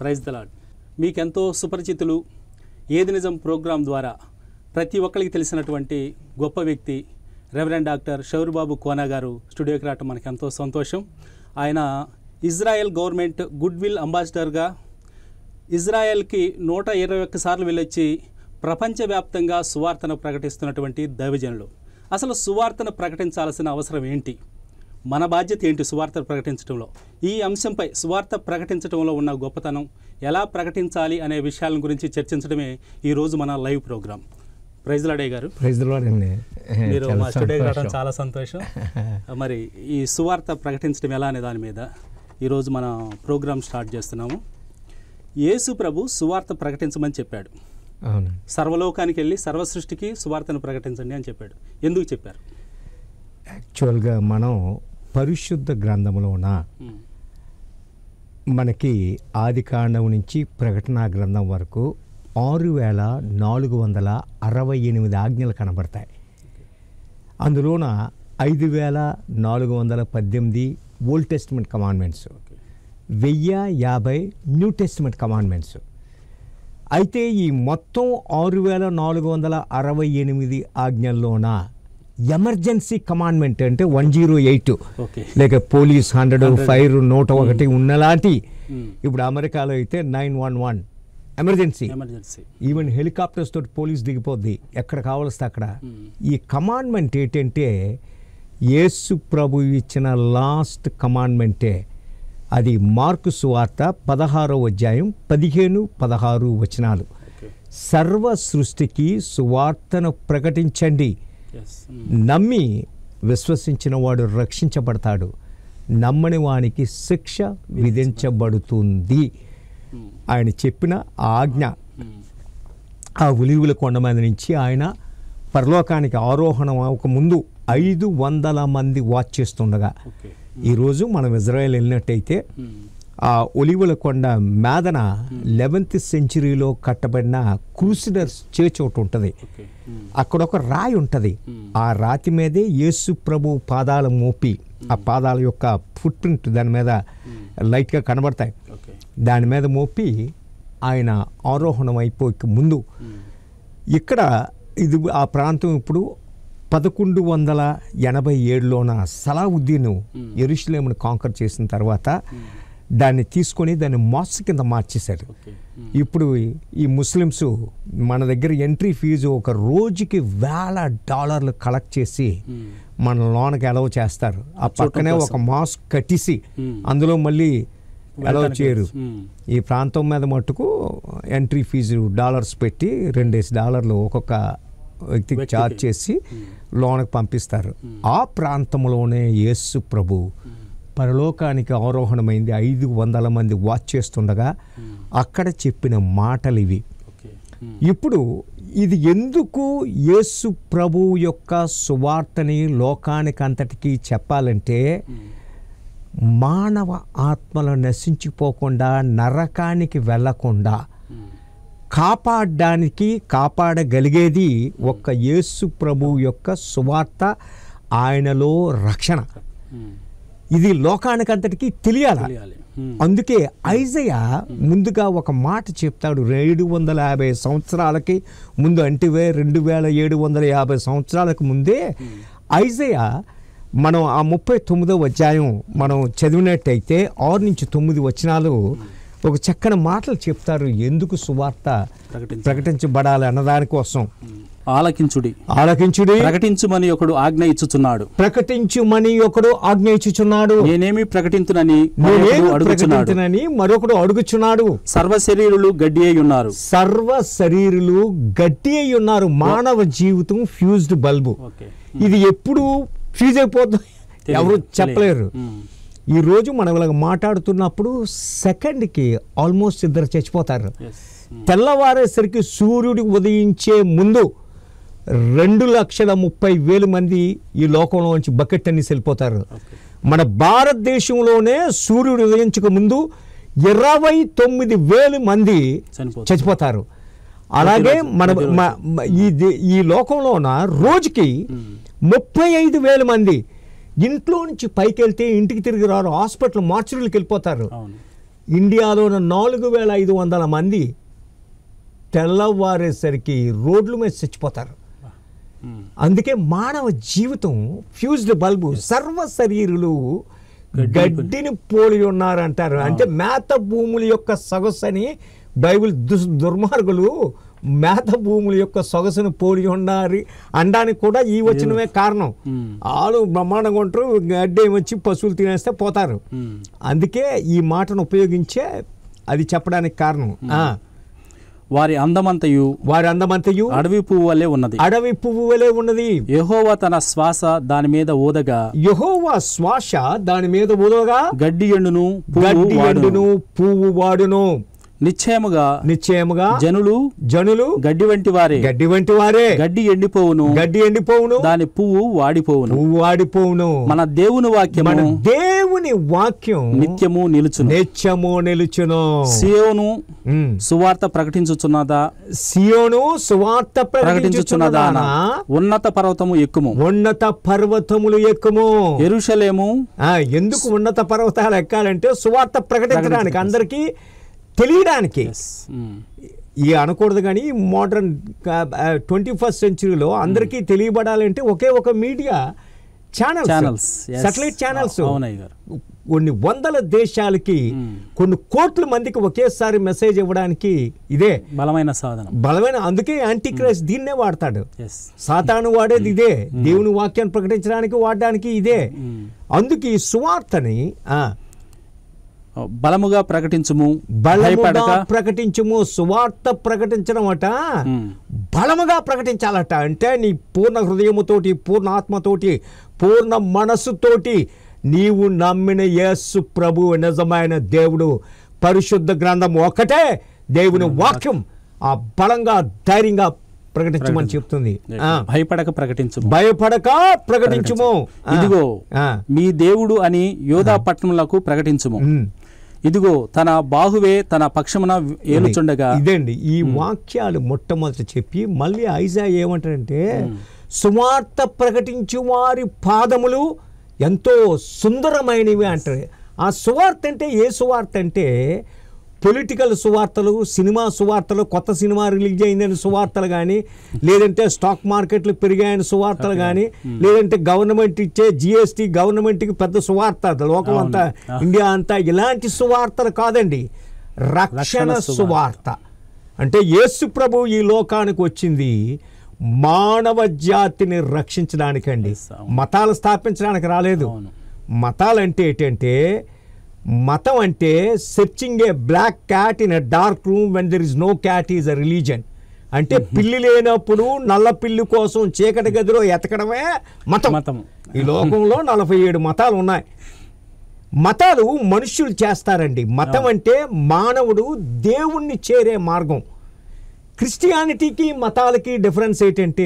Praise the Lord మీకెంతో సుపరిచితులు ఏది నిజం programme ద్వారా ప్రతి ఒక్కరికి తెలిసినటువంటి గొప్ప వ్యక్తి రెవరెండ్ డాక్టర్ షౌరుబాబు కోనా గారు స్టూడియోకి రావటం మనకు ఎంతో సంతోషం ఆయన ఇజ్రాయెల్ గవర్నమెంట్ గుడ్ విల్ అంబాసిడర్గా ఇజ్రాయెల్కి నూట ఇరవై ఒక్క సార్లు వెళ్ళొచ్చి ప్రపంచవ్యాప్తంగా సువార్తను ప్రకటిస్తున్నటువంటి దైవజనులు అసలు సువార్తను ప్రకటించాల్సిన అవసరం ఏంటి మన బాధ్యత ఏంటి సువార్త ప్రకటించడంలో ఈ అంశంపై సువార్త ప్రకటించడంలో ఉన్న గొప్పతనం ఎలా ప్రకటించాలి అనే విషయాల గురించి చర్చించడమే ఈరోజు మన లైవ్ ప్రోగ్రాం ప్రైజ్లాడే గారు ప్రైజ్ అండి మీరు మా స్టూడియోకి రావడం చాలా సంతోషం మరి ఈ సువార్త ప్రకటించడం ఎలా అనే దాని మీద ఈరోజు మన ప్రోగ్రామ్ స్టార్ట్ చేస్తున్నాము యేసు ప్రభు సువార్త ప్రకటించమని చెప్పాడు అవునండి సర్వలోకానికి వెళ్ళి సర్వ సృష్టికి సువార్తను ప్రకటించండి అని చెప్పాడు ఎందుకు చెప్పారు యాక్చువల్గా మనం పరిశుద్ధ గ్రంథంలోన ఉమ్, మనకి ఆది కాండం నుంచి ప్రకటనా గ్రంథం వరకు ఆరు వేల నాలుగు వందల అరవై ఎనిమిది ఆజ్ఞలు కనబడతాయి అందులోన ఐదు వేల నాలుగు వందల పద్దెనిమిది ఓల్డ్ టెస్ట్మెంట్ కమాండ్మెంట్స్ ఓకే వెయ్యి యాభై న్యూ టెస్ట్మెంట్ కమాండ్మెంట్స్ అయితే ఈ మొత్తం ఆరు వేల నాలుగు వందల అరవై ఎనిమిది ఆజ్ఞల్లోన ఎమర్జెన్సీ కమాండ్మెంట్ అంటే వన్ జీరో ఎయిట్ ఓకే లేక పోలీస్ హండ్రెడ్ ఫైర్ నూట ఒకటి ఉన్నలాంటి ఉమ్, ఇప్పుడు అమెరికాలో అయితే nine one one emergency emergency even helicopters తోటి పోలీస్ దిగిపోద్ది ఎక్కడ కావలిస్తే అక్కడ ఉమ్, ఈ కమాండ్మెంట్ ఏంటంటే యేసు ప్రభు ఇచ్చిన లాస్ట్ కమాండ్మెంటే అది మార్కు సువార్త పదహారో అధ్యాయం పదిహేను పదహారు వచనాలు ఓకే సర్వ సృష్టికి సువార్తను ప్రకటించండి ఎస్ నమ్మి విశ్వసించిన వాడు రక్షించబడతాడు నమ్మని వానికి శిక్ష విధించబడుతుంది ఆయన చెప్పిన ఆ ఆజ్ఞ ఆ ఉలివుల కొండ మీద నుంచి ఆయన పరలోకానికి ఆరోహణం అవ్వక ముందు ఐదు వందల మంది వాచ్ చేస్తుండగా ఓకే ఈరోజు మనం ఇజ్రాయెల్ వెళ్ళినట్టయితే ఉమ్, ఆ ఒలివుల కొండ మేదన లెవెన్త్ సెంచరీలో కట్టబడిన క్రూసిడర్స్ చర్చ్ ఒకటి ఉంటుంది ఓకే ఉమ్, అక్కడ ఒక రాయి ఉంటుంది ఆ రాతి మీదే యేసు ప్రభు పాదాల మోపి ఆ పాదాల యొక్క ఫుట్ ప్రింట్ దాని మీద లైట్గా కనబడతాయి ఓకే దాని మీద మోపి ఆయన ఆరోహణం అయిపోయి ముందు ఉమ్, ఇక్కడ ఇది ఆ ప్రాంతం ఇప్పుడు పదకొండు వందల ఎనభై ఏడులోన సలావుద్దీన్ ఎరుషులేమును కాంకర్ చేసిన తర్వాత దాన్ని తీసుకొని దాన్ని మాస్ కింద మార్చేశాడు ఓకే ఉమ్, ఇప్పుడు ఈ ముస్లిమ్స్ మన దగ్గర ఎంట్రీ ఫీజు ఒక రోజుకి వేల డాలర్లు కలెక్ట్ చేసి ఉమ్, మన లోనకి అలౌ చేస్తారు ఆ పక్కనే ఒక మాస్క్ కట్టిసి Hmm. అందులో మళ్ళీ అలౌ వెళ్ళడానికి చేయరు ఉమ్, ఈ ప్రాంతం మీద మట్టుకు ఎంట్రీ ఫీజు డాలర్స్ పెట్టి రెండేసి డాలర్లు ఒక్కొక్క వ్యక్తికి వ్యక్తికి. ఛార్జ్ చేసి లోనకి పంపిస్తారు ఆ ప్రాంతంలోనే యేసు ప్రభు పరలోకానికి ఆరోహణమైంది ఐదు వందల మంది వాచ్ చేస్తుండగా అక్కడ చెప్పిన మాటలు ఇవి ఓకే ఉమ్, ఇప్పుడు ఇది ఎందుకు యేసు ప్రభు యొక్క సువార్తని లోకానికంతటికి చెప్పాలంటే మానవ ఆత్మలు నశించిపోకుండా నరకానికి వెళ్ళకుండా ఉమ్, కాపాడడానికి కాపాడగలిగేది ఒక్క యేసు ప్రభు యొక్క సువార్త ఆయనలో రక్షణ ఉమ్, ఇది లోకానికంతటికి తెలియాలి తెలియాలి ఉమ్, అందుకే ఐజయ ముందుగా ఒక మాట చెప్తాడు ఏడు వందల యాభై సంవత్సరాలకి ముందు అంటే రెండు వేల ఏడు వందల యాభై సంవత్సరాలకు ముందే ఐజయ మనం ఆ ముప్పై తొమ్మిదో అధ్యాయం మనం చదివినట్టయితే ఆరు నుంచి తొమ్మిది వచనాలు ఒక చక్కని మాటలు చెప్తారు ఎందుకు సువార్త ప్రకటించు ప్రకటించబడాలి అన్నదానికోసం ఉమ్, ఆలకించుడి ఆలకించుడి ప్రకటించుమని ఒకడు ఆజ్ఞ ఇచ్చుచున్నాడు ప్రకటించుమని ఒకడు ఆజ్ఞ ఇచ్చుచున్నాడు నేనేమి ప్రకటింతునని నేనేమి మరొకడు అడుగుచున్నాడు ప్రకటించనని మరొకడు అడుగుచున్నాడు సర్వ శరీరులు గడ్డి అయి ఉన్నారు సర్వ శరీరులు గట్టి అయి ఉన్నారు మానవ జీవితం ఫ్యూజ్డ్ బల్బు ఓకే ఇది ఎప్పుడు ఫ్యూజ్ అయిపోతుంది తెలియదు, ఎవరు తెలియదు. చెప్పలేరు ఉమ్, ఈ రోజు మనం ఇలాగ మాట్లాడుతున్నప్పుడు సెకండ్కి ఆల్మోస్ట్ ఇద్దరు చచ్చిపోతారు yes, ఉమ్, తెల్లవారేసరికి సూర్యుడు ఉదయించే ముందు రెండు లక్షల ముప్పై వేల మంది ఈ లోకంలోంచి బకెట్ టెన్నిస్ వెళ్ళిపోతారు ఓకే మన భారతదేశంలోనే సూర్యుడు ఉదయించక ముందు ఇరవై తొమ్మిది వేల మంది చనిపోతారు. చచ్చిపోతారు అలాగే ప్రతిరోజు, మన ప్రతిరోజు. మ- మ- ఈ దే- ఈ లోకంలోన రోజుకి ఉమ్, ముప్పై ఐదు వేల మంది ఇంట్లో నుంచి పైకి వెళ్తే ఇంటికి తిరిగి రారు హాస్పిటల్ మార్చురీలకు వెళ్ళిపోతారు అవును ఇండియాలోని నాలుగు వేల ఐదు వందల మంది తెల్లవారేసరికి రోడ్ల మీద చచ్చిపోతారు ఉమ్. అందుకే మానవ జీవితం ఫ్యూజ్డ్ బల్బు సర్వ శరీరులు గడ్డిని పోలి ఉన్నారంటారు అంటే మేత భూముల యొక్క సొగసని బైబిల్ దుస్ దుర్మార్గులు మేత భూముల యొక్క సొగసును పోలి ఉన్నారు అనడానికి కూడా ఈ వచ్చినవే కారణం ఉమ్. ఆలు బ్రహ్మాండంగా ఉంటారు గడ్డి వచ్చి పశువులు తినేస్తే పోతారు ఉమ్. అందుకే ఈ మాటను ఉపయోగించే అది చెప్పడానికి కారణం ఆ. వారి అందమంతయు వారి అందమంతయు అడవి పువ్వు వల్లే ఉన్నది అడవి పువ్వు వలె ఉన్నది యెహోవా తన శ్వాస దాని మీద ఊదగా యహోవా శ్వాస దాని మీద ఉదవగా గడ్డి ఎండును పువ్వు గడ్డి వాడును. ఎండును పువ్వు వాడును నిశ్చయముగా నిశ్చయముగా జనులు జనులు గడ్డి వంటి వారే గడ్డి వంటి వారే గడ్డి ఎండిపోవును గడ్డి ఎండిపోవును దాని పువ్వు వాడిపోవును పువ్వు వాడిపోవును మన దేవుని మన వాక్యము దేవుని వాక్యం నిత్యము నిలుచును నిత్యము నిలుచును సియోను ఉమ్. సువార్త ప్రకటించుచున్నదా సియోను సువార్త ప్రకటించుచున్నదానా ప్రకటించుచున్నదానా ఉన్నత పర్వతము ఎక్కుము ఉన్నత పర్వతములు ఎక్కుము ఎరుషలేము ఆ, ఎందుకు ఉన్నత పర్వతాలు ఎక్కాలంటే సువార్త ప్రకటించడానికి అందరికీ తెలియడానికి ఉమ్, ఈ అనకూడదు కానీ మోడర్న్ ట్వంటీ ఫస్ట్ సెంచరీలో అందరికీ తెలియబడాలంటే ఒకే ఒక media Channels, channels yes. Satellite channels అవునయ్య గారు కొన్ని వందల దేశాలకి Hmm. కొన్ని కోట్ల మందికి ఒకేసారి మెసేజ్ ఇవ్వడానికి ఇదే బలమైన సాధనం బలమైన అందుకే యాంటీ క్రైస్ట్ దీన్నే వాడతాడు ఎస్ సాతాను వాడేది ఇదే దేవుని వాక్యాన్ని ప్రకటించడానికి వాడడానికి ఇదే అందుకే ఈ సువార్తని ఆ, బలముగా ప్రకటించుము బలముగా భయపడక ప్రకటించము సువార్త ప్రకటించడం అట ఉమ్, బలముగా ప్రకటించాలట అంటే నీ పూర్ణ హృదయముతోటి పూర్ణ ఆత్మతోటి పూర్ణ మనస్సుతోటి నీవు నమ్మిన యేసు ప్రభు నిజమైన దేవుడు పరిశుద్ధ గ్రంథం ఒకటే దేవుని వాక్యం ఆ బలంగా ధైర్యంగా ప్రకటించమని చెప్తుంది ఆ, భయపడక ప్రకటించుము భయపడక ప్రకటించుము ఆ, ఇదిగో ఆ, మీ దేవుడు అని యోధా పట్టణములకు ప్రకటించుము ఉమ్. ఇదిగో తన బాహువే తన పక్షమున ఏలుచుండగా ఇదండి ఈ వాక్యాలు మొట్టమొదట చెప్పి మళ్ళీ ఐజా ఏమంటారంటే సువార్త ప్రకటించు వారి పాదములు ఎంతో సుందరమైనవి అంటారు ఆ సువార్త అంటే ఏ సువార్త అంటే పొలిటికల్ సువార్తలు సినిమా సువార్తలు కొత్త సినిమా రిలీజ్ అయిందని సువార్తలు కానీ లేదంటే స్టాక్ మార్కెట్లు పెరిగాయని సువార్తలు కానీ లేదంటే గవర్నమెంట్ ఇచ్చే జిఎస్టీ గవర్నమెంట్కి పెద్ద సువార్త అది లోకం అంతా ఇండియా అంతా ఇలాంటి సువార్తలు కాదండి రక్షణ రక్షణ సువార్త. సువార్త అంటే యేసు ప్రభు ఈ లోకానికి వచ్చింది మానవ జాతిని రక్షించడానికండి Yes, అవును. మతాలు స్థాపించడానికి రాలేదు అవును. మతాలంటే ఏంటంటే మతం అంటే searching a black cat in a dark room when there is no cat is a religion అంటే పిల్లి లేనప్పుడు నల్ల పిల్లి కోసం చీకటి గదిలో ఎతకడమే మతం మతం. ఈ లోకంలో నలభై ఏడు మతాలు ఉన్నాయి మతాలు మనుష్యులు చేస్తారండి మతం అంటే మానవుడు దేవుణ్ణి చేరే మార్గం క్రిస్టియానిటీకి మతాలకి డిఫరెన్స్ ఏంటంటే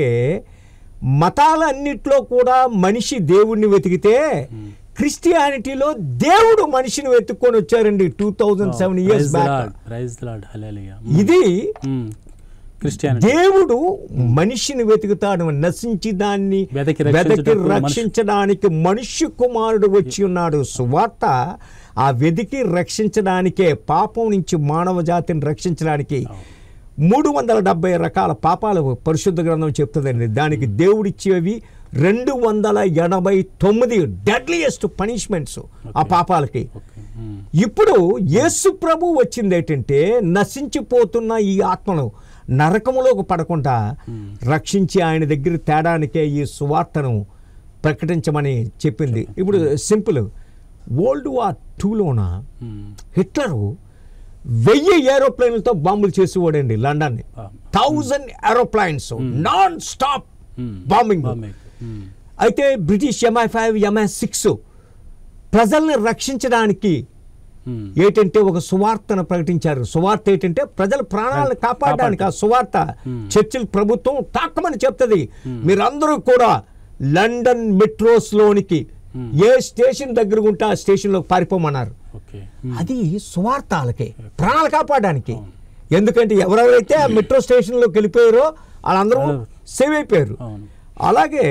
మతాలన్నిట్లో కూడా మనిషి దేవుణ్ణి వెతికితే క్రిస్టియానిటీలో దేవుడు మనిషిని వెతుక్కొని వచ్చారండి two thousand seven years back praise Lord hallelujah ఇది క్రిస్టియానిటీ దేవుడు మనిషిని వెతుకుతాడు నశించి దాన్ని వెదకి వెదకి రక్షించుటకు మనిషి- రక్షించడానికి మనుష్య కుమారుడు వచ్చి ఉన్నాడు సువార్త ఆ వెదికి రక్షించడానికే పాపం నుంచి మానవ జాతిని రక్షించడానికి మూడు వందల డెబ్బై రకాల పాపాలు పరిశుద్ధ గ్రంథం చెప్తుందండి దానికి దేవుడిచ్చేవి రెండు వందల ఎనభై తొమ్మిది డెడ్లియెస్ట్ పనిష్మెంట్స్ ఆ పాపాలకి ఇప్పుడు యేసు ప్రభు వచ్చింది ఏంటంటే నశించిపోతున్న ఈ ఆత్మను నరకములోకి పడకుండా రక్షించి ఆయన దగ్గర తేడానికే ఈ సువార్తను ప్రకటించమని చెప్పింది ఇప్పుడు సింపుల్ వరల్డ్ వార్ టూలోన హిట్లరు వెయ్యి ఏరోప్లేన్లతో బాంబులు చేసేవాడండి లండన్ని thousand aeroplanes non stop bombing అయితే British MI five MI six ప్రజల్ని రక్షించడానికి ఏంటంటే ఒక సువార్తను ప్రకటించారు సువార్త ఏంటంటే ప్రజల ప్రాణాలను కాపాడడానికి ఆ సువార్త చర్చిల్ ప్రభుత్వం తాకమని చెప్తుంది మీరందరూ కూడా లండన్ మెట్రోస్ లోనికి ఏ స్టేషన్ దగ్గర ఉంటే ఆ స్టేషన్ లో పారిపోమన్నారు ఓకే అది సువార్తాలకే ప్రాణాలు కాపాడడానికి ఎందుకంటే ఎవరెవరైతే ఆ మెట్రో స్టేషన్లోకి వెళ్ళిపోయారో వాళ్ళందరూ సేవ్ అయిపోయారు అవును. అలాగే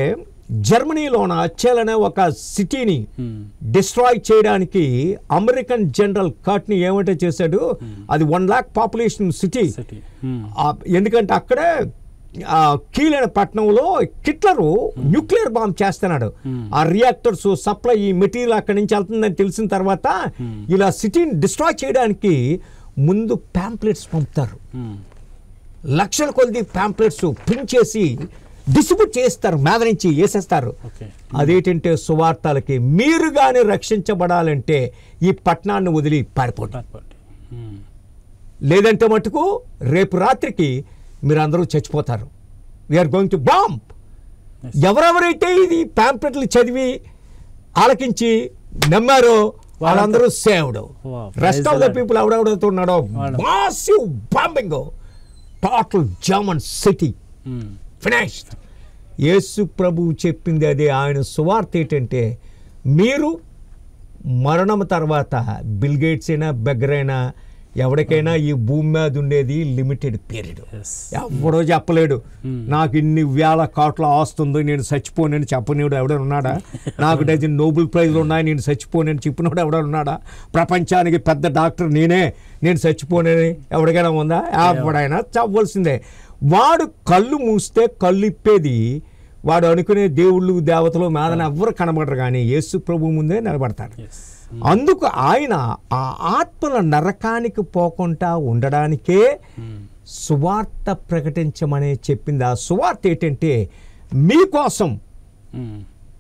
జర్మనీలోన అచ్చేల్ అనే ఒక సిటీని ఉమ్, డిస్ట్రాయ్ చేయడానికి అమెరికన్ జనరల్ కట్ని ఏమంటే చేశాడు అది one lakh population city city um, ఎందుకంటే అక్కడే ఆ, కీలైన పట్టణంలో హిట్లరు న్యూక్లియర్ బాంబ్ చేస్తున్నాడు ఆ రియాక్టర్స్ సప్లై ఈ మెటీరియల్ అక్కడి నుంచి వెళ్తుందని తెలిసిన తర్వాత ఇలా సిటీని డిస్ట్రాయ్ చేయడానికి ముందు ప్యాంప్లెట్స్ పంపుతారు ఉమ్, లక్షల కొద్ది ప్యాంప్లెట్స్ ప్రింట్ చేసి డిస్ట్రిబ్యూట్ చేస్తారు మీద నుంచి వేసేస్తారు ఓకే అదేంటంటే సువార్తలకి మీరు కానీ రక్షించబడాలంటే ఈ పట్టణాన్ని వదిలి పారిపోండి పారిపోండి. ఉమ్, లేదంటే మటుకు రేపు రాత్రికి మీరు అందరూ చచ్చిపోతారు we're going to bomb Yes. ఎవరెవరైతే ఇది ప్యాంప్లెట్లు చదివి ఆలకించి నమ్మారో వాళ్ళందరూ saved Wow, rest praise of the the Lord. People ఎవడెవడైతే ఉన్నాడో వాళ్ళు. Massive bombing total German city um, finished యేసు ప్రభువు చెప్పింది అదే ఆయన సువార్త ఏంటంటే మీరు మరణం తర్వాత బిల్ గేట్స్ అయినా బెగ్గరైనా ఎవరికైనా ఈ భూమి మీద ఉండేది లిమిటెడ్ పీరియడ్ yes. ఎవడో చెప్పలేడు నాకు ఇన్ని వేల కోట్ల ఆస్తుంది నేను చచ్చిపోనని చెప్పనివాడు ఎవడైనా ఉన్నాడా నాకు డజన్ నోబెల్ ప్రైజ్లు ఉన్నాయి నేను చచ్చిపోనని చెప్పినోడు ఎవడైనా ఉన్నాడా ప్రపంచానికి పెద్ద డాక్టర్ నేనే నేను చచ్చిపోనని ఎవరికైనా ఉందా ఎవడైనా చెప్పవలసిందే వాడు కళ్ళు మూస్తే కళ్ళు ఇప్పేది వాడు అనుకునే దేవుళ్ళు దేవతలు మేదన ఎవ్వరు కనబడరు కానీ యేసు ప్రభు ముందే నిలబడతాడు yes. అందుకు ఆయన ఆ ఆత్మల నరకానికి పోకుండా ఉండడానికే ఉమ్, సువార్త ప్రకటించమని చెప్పింది ఆ సువార్త ఏంటంటే మీకోసం ఉమ్,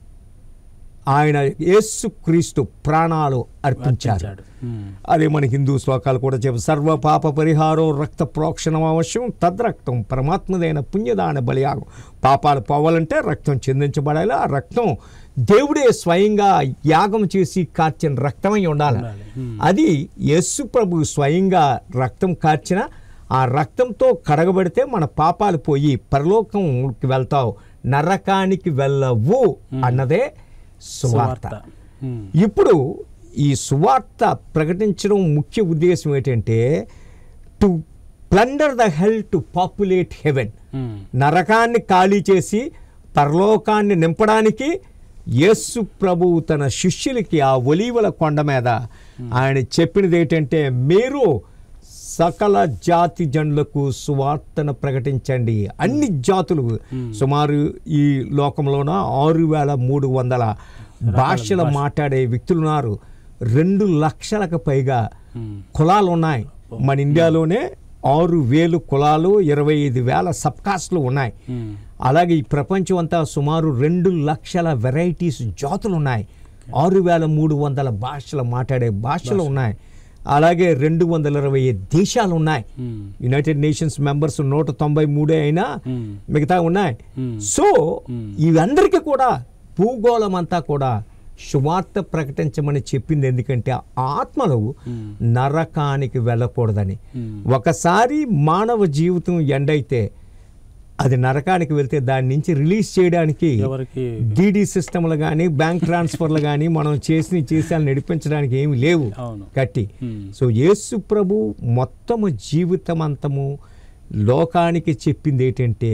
ఆయన యేసుక్రీస్తు ప్రాణాలు అర్పించారు అర్పించాడు. ఉమ్, అదే మన హిందూ శ్లోకాలు కూడా చెప్పు సర్వ పాప పరిహారం రక్త ప్రోక్షణం అవశ్యం తద్రక్తం పరమాత్మదైన పుణ్యదాన బలియాగం పాపాలు పోవాలంటే రక్తం చెందించబడాలి ఆ రక్తం దేవుడే స్వయంగా యాగం చేసి కార్చిన రక్తమై ఉండాలి ఉండాలి. Hmm. అది యేసు ప్రభు స్వయంగా రక్తం కార్చిన ఆ రక్తంతో కడగబడితే మన పాపాలు పోయి పరలోకంకి వెళ్తావు నరకానికి వెళ్ళవు అన్నదే సువార్త సువార్త ఉమ్, ఇప్పుడు ఈ సువార్త ప్రకటించడం ముఖ్య ఉద్దేశం ఏంటంటే to plunder the hell to populate heaven um, నరకాన్ని ఖాళీ చేసి పరలోకాన్ని నింపడానికి యేసు ప్రభువు తన శిష్యులకి ఆ ఒలీవల కొండ మీద ఆయన చెప్పినది ఏంటంటే మీరు సకల జాతి జనులకు సువార్తను ప్రకటించండి అన్ని జాతులు సుమారు ఈ లోకంలోన ఆరు వేల మూడు వందల భాషలు మాట్లాడే వ్యక్తులు ఉన్నారు రెండు లక్షలకు పైగా ఉమ్, కులాలు ఉన్నాయి మన ఇండియాలోనే ఆరు వేలు కులాలు ఇరవై ఐదు వేల సబ్కాస్ట్లు ఉన్నాయి ఉమ్, అలాగే ఈ ప్రపంచం అంతా సుమారు రెండు లక్షల వెరైటీస్ జాతులు ఉన్నాయి ఆరు వేల మూడు వందల భాషలు మాట్లాడే భాషలు ఉన్నాయి అలాగే రెండు వందల ఇరవై ఐదు దేశాలు ఉన్నాయి ఉమ్, యునైటెడ్ నేషన్స్ మెంబర్స్ నూట తొంభై మూడే అయినా ఉమ్, మిగతా ఉన్నాయి Hmm. సో ఇవందరికీ కూడా భూగోళం అంతా కూడా సువార్త ప్రకటించమని చెప్పింది ఎందుకంటే ఆత్మలు నరకానికి వెళ్ళకూడదని Hmm. ఒకసారి మానవ జీవితం ఎండైతే అది నరకానికి వెళ్తే దాని నుంచి రిలీజ్ చేయడానికి ఎవరికి డీడీ సిస్టమ్లు కానీ బ్యాంక్ ట్రాన్స్ఫర్లు కానీ మనం చేసిన చేసాలు నడిపించడానికి ఏమి లేవు అవును కట్టి Hmm. సో యేసు ప్రభు మొత్తము జీవితమంతము లోకానికి చెప్పింది ఏంటంటే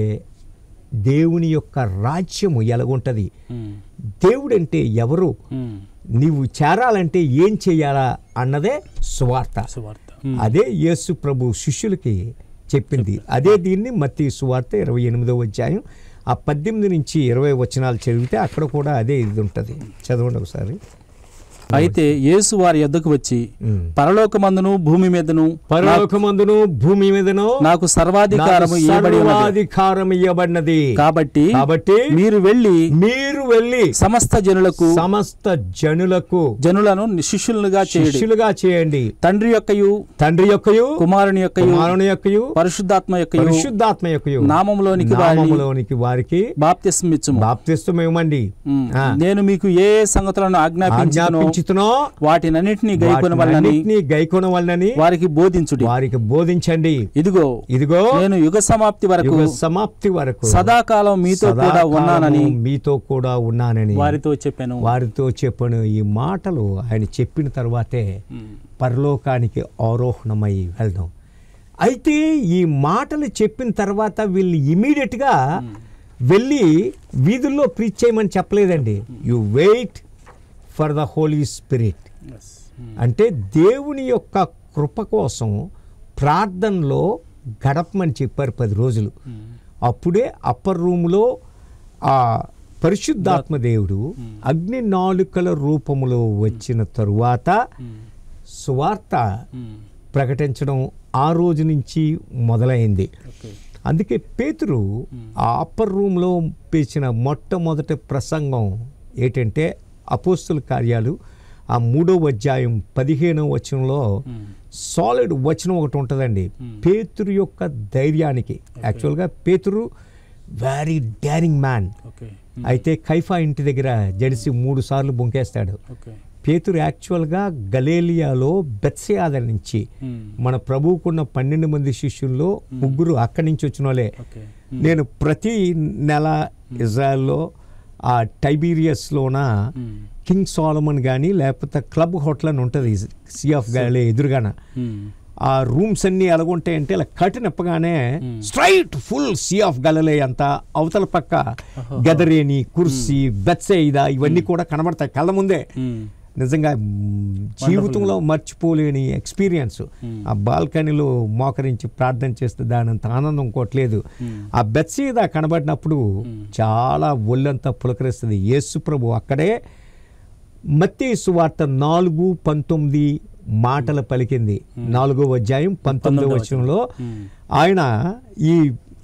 దేవుని యొక్క రాజ్యము ఎలాగుంటుంది ఉమ్, దేవుడంటే ఎవరు ఉమ్, నీవు చేరాలంటే ఏం చేయాలా అన్నదే సువార్త సువార్త ఉమ్, అదే యేసు ప్రభు శిష్యులకి చెప్పింది అదే దీన్ని మత్తి సువార్త ఇరవై ఎనిమిదవ అధ్యాయం ఆ పద్దెనిమిది నుంచి ఇరవై వచనాలు చదివితే అక్కడ కూడా అదే ఇది ఉంటుంది చదవండి ఒకసారి అయితే యేసు వారి యొద్దకు వచ్చి ఉమ్. పరలోకమందును భూమి మీదను పరలోకమందును భూమి మీదను నాకు సర్వాధికారము నాకు ఇవ్వబడి ఉన్నది సర్వాధికారం ఇవ్వబడినది కాబట్టి కాబట్టి మీరు వెళ్ళి మీరు వెళ్ళి సమస్త జనులకు సమస్త జనులకు జనులను శిష్యులుగా చేయడి శిష్యులుగా చేయండి తండ్రి యొక్కయు తండ్రి యొక్కయు కుమారుని యొక్కయు కుమారుని యొక్కయు పరిశుద్ధాత్మ యొక్కయు పరిశుద్ధాత్మ యొక్కయు నామములోనికి వారిని నామములోనికి వారికి బాప్తిస్మిచ్చుము బాప్తిస్తం ఇవ్వమండి ఉమ్, ఆ. నేను మీకు ఏ ఏ సంగతులను ఆజ్ఞాపించును ఆజ్ఞాపించుతునో వాటినన్నిటినీ గైకొని వలనని వాటినన్నిటినీ గైకొన వలనని వారికి బోధించుడి వారికి బోధించండి ఇదిగో ఇదిగో నేను యుగ సమాప్తి వరకు యుగ సమాప్తి వరకు సదాకాలం మీతో కూడా సదాకాలము ఉన్నానని మీతో కూడా ఉన్నానని వారితో చెప్పాను వారితో చెప్పను ఈ మాటలు ఆయన చెప్పిన తర్వాతే పరలోకానికి ఆరోహణమై వెళ్దాం అయితే ఈ మాటలు చెప్పిన తర్వాత వీళ్ళు ఇమీడియట్గా వెళ్ళి వీధుల్లో ప్రీచ్ చేయమని చెప్పలేదండి you wait for the holy spirit yes అంటే దేవుని యొక్క కృప కోసం ప్రార్థనలో గడపమని చెప్పారు పది రోజులు అప్పుడే అప్పర్ రూమ్లో ఆ పరిశుద్ధాత్మ దేవుడు అగ్ని నాలుకల రూపములో వచ్చిన తరువాత సువార్త ప్రకటించడం ఆ రోజు నుంచి మొదలైంది ఓకే అందుకే పేతురు ఆ అప్పర్ రూమ్లో పేసిన మొట్టమొదటి ప్రసంగం ఏంటంటే అపోస్తుల కార్యాలు ఆ మూడో అధ్యాయం పదిహేనవ వచనంలో సాలిడ్ వచనం ఒకటి ఉంటుందండి పేతురు యొక్క ధైర్యానికి యాక్చువల్గా పేతురు వెరీ డేరింగ్ మ్యాన్ ఓకే అయితే కైఫా ఇంటి దగ్గర జడిసి మూడు సార్లు బొంకేస్తాడు ఓకే పేతురు యాక్చువల్గా గలేలియాలో బెత్సయాద నుంచి మన ప్రభువుకున్న పన్నెండు మంది శిష్యుల్లో ముగ్గురు అక్కడి నుంచి వచ్చిన వాళ్ళే ఓకే నేను ప్రతి నెల ఇజ్రాయెల్లో ఆ టైబీరియస్లోన కింగ్ సాలమన్ కానీ లేకపోతే క్లబ్ హోటల్ అని ఉంటుంది సీ ఆఫ్ గాలే ఎదురుగాన ఆ రూమ్స్ అన్నీ ఎలాగుంటాయంటే ఇలా కర్టెన్ ఇప్పగానే straight full sea of Galilee అంతా అవతల పక్క గదరేని కుర్సీ బెత్సైదా ఇవన్నీ కూడా కనబడతాయి కళ్ళ ముందే నిజంగా మ్, జీవితంలో మర్చిపోలేని ఎక్స్పీరియన్స్ ఆ బాల్కనీలో మోకరించి ప్రార్థన చేస్తే దానంత ఆనందం ఇంకోట్లేదు ఆ బెత్సీదా కనబడినప్పుడు చాలా ఒళ్ళంతా పులకరిస్తుంది యేసు ప్రభు అక్కడే మత్తి సువార్త నాలుగు పంతొమ్మిది మాటలు పలికింది నాలుగో అధ్యాయం పంతొమ్మిదో వచనంలో ఆయన ఈ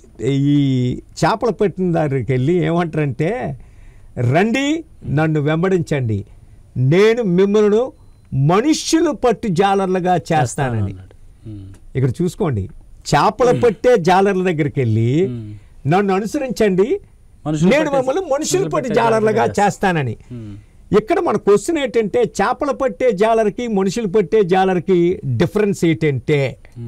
ఈ చేపల పట్టిన దగ్గరికి వెళ్ళి ఏమంటారంటే రండి నన్ను వెంబడించండి నేను మిమ్మల్ని మనుష్యులు పట్టు జాలర్లుగా చేస్తానని ఇక్కడ చూసుకోండి చేపల పట్టే జాలర్ల దగ్గరికి వెళ్ళి నన్ను అనుసరించండి మనుషులు నేను పట్టే- మిమ్మల్ని మనుషులు మనుషులు పట్టి పట్టే జాలర్లుగా జాలర్లుగా చేస్తానని ఇక్కడ మన క్వశ్చన్ ఏంటంటే చేపల పట్టే జాలర్కి మనుషులు పట్టే జాలర్కి డిఫరెన్స్ ఏంటంటే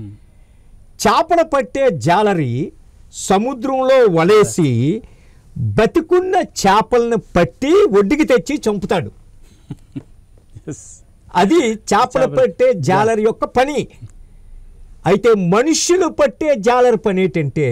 చేపల పట్టే జాలరి సముద్రంలో వలేసి బతికున్న చేపలను పట్టి ఒడ్డుకి తెచ్చి చంపుతాడు ఎస్ అది చేపలు చేపలు- పట్టే జాలర్ యొక్క పని అయితే మనుష్యులు పట్టే జాలర్ పని ఏంటంటే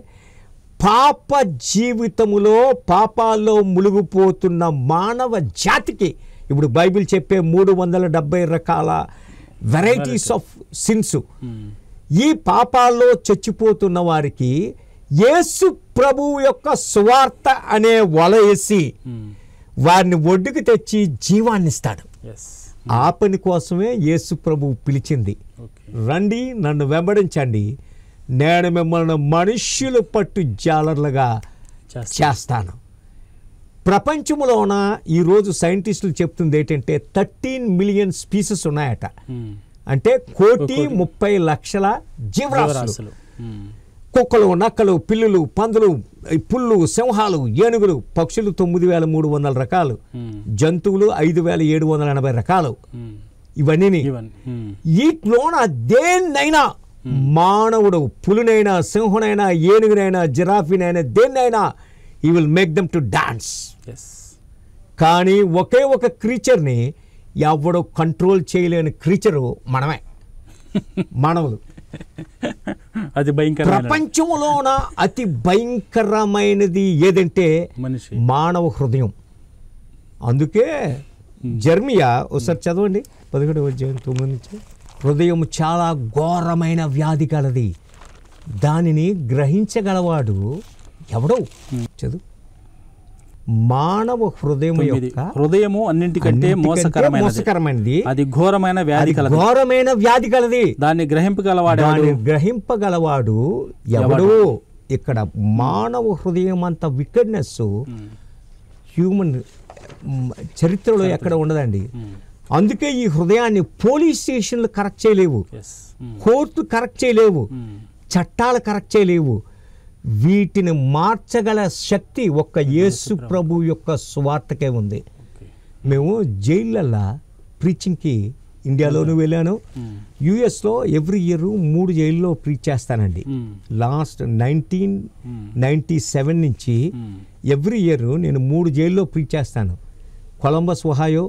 పాప జీవితములో పాపాల్లో మునిగిపోతున్న మానవ జాతికి ఇప్పుడు బైబిల్ చెప్పే మూడు వందల డెబ్బై రకాల వెరైటీస్ ఆఫ్ సిన్స్ ఈ పాపాల్లో చచ్చిపోతున్న వారికి యేసు ప్రభువు యొక్క సువార్త అనే వల వేసి వారిని ఒడ్డుకు తెచ్చి జీవాన్ని ఇస్తాడు ఎస్ ఆ పని కోసమే యేసు ప్రభు పిలిచింది ఓకే రండి నన్ను వెంబడించండి నేను మిమ్మల్ని మనుష్యులు పట్టు జాలర్లుగా చేస్తా చేస్తాను ప్రపంచంలోన ఈరోజు సైంటిస్టులు చెప్తుంది ఏంటంటే థర్టీన్ మిలియన్ స్పీసెస్ ఉన్నాయట అంటే కోటి ముప్పై లక్షల జీవరాశులు జీవరాశులు కుక్కలు నక్కలు పిల్లులు పందులు ఈ పుల్లు సింహాలు ఏనుగులు పక్షులు తొమ్మిది వేల మూడు వందల రకాలు జంతువులు ఐదు వేల ఏడు వందల ఎనభై రకాలు ఇవన్నీ ఈవెన్ వీటిలోన దేన్నైనా మానవుడు పులినైనా సింహనైనా ఏనుగునైనా జిరాఫీనైనా దేన్నైనా he will make them to dance yes కానీ ఒకే ఒక క్రీచర్ని ఎవడు కంట్రోల్ చేయలేని క్రీచరు మనమే మానవులు అది భయంకరమైన ప్రపంచంలోన అతి భయంకరమైనది ఏదంటే మనిషి మానవ హృదయం అందుకే జర్మియా ఒకసారి చదవండి పదిహేడు అధ్యాయం తొమ్మిది నుంచి హృదయం చాలా ఘోరమైన వ్యాధి కలది దానిని గ్రహించగలవాడు ఎవడో చదువు మానవ హృదయం తొమ్మిది. యొక్క హృదయము అన్నింటికంటే అన్నిటికంటే మోసకరమైనది మోసకరమైనది అది ఘోరమైన వ్యాధి అది కలదు ఘోరమైన వ్యాధి కలది దాన్ని గ్రహింపగలవాడేవాడు దాన్ని గ్రహింపగలవాడు ఎవడు ఇక్కడ మానవ హృదయం అంత వికెడ్నెస్ హ్యూమన్ మ్, చరిత్రలో ఎక్కడ ఉండదండి అందుకే ఈ హృదయాన్ని పోలీస్ స్టేషన్లు కరెక్ట్ చేయలేవు ఎస్ కోర్టు కరెక్ట్ చేయలేవు చట్టాలు కరెక్ట్ చేయలేవు వీటిని మార్చగల శక్తి ఒక్క యేసు ప్రభు యొక్క స్వార్థకే ఉంది మేము జైళ్ళల్లో ప్రీచింగ్కి ఇండియాలోనూ వెళ్ళాను యుఎస్లో ఎవ్రీ ఇయర్ మూడు జైల్లో ప్రీచ్ చేస్తానండి లాస్ట్ నైన్టీన్ నైంటీ సెవెన్ నుంచి ఎవ్రీ ఇయర్ నేను మూడు జైల్లో ప్రీచ్ చేస్తాను కొలంబస్ ఒహాయో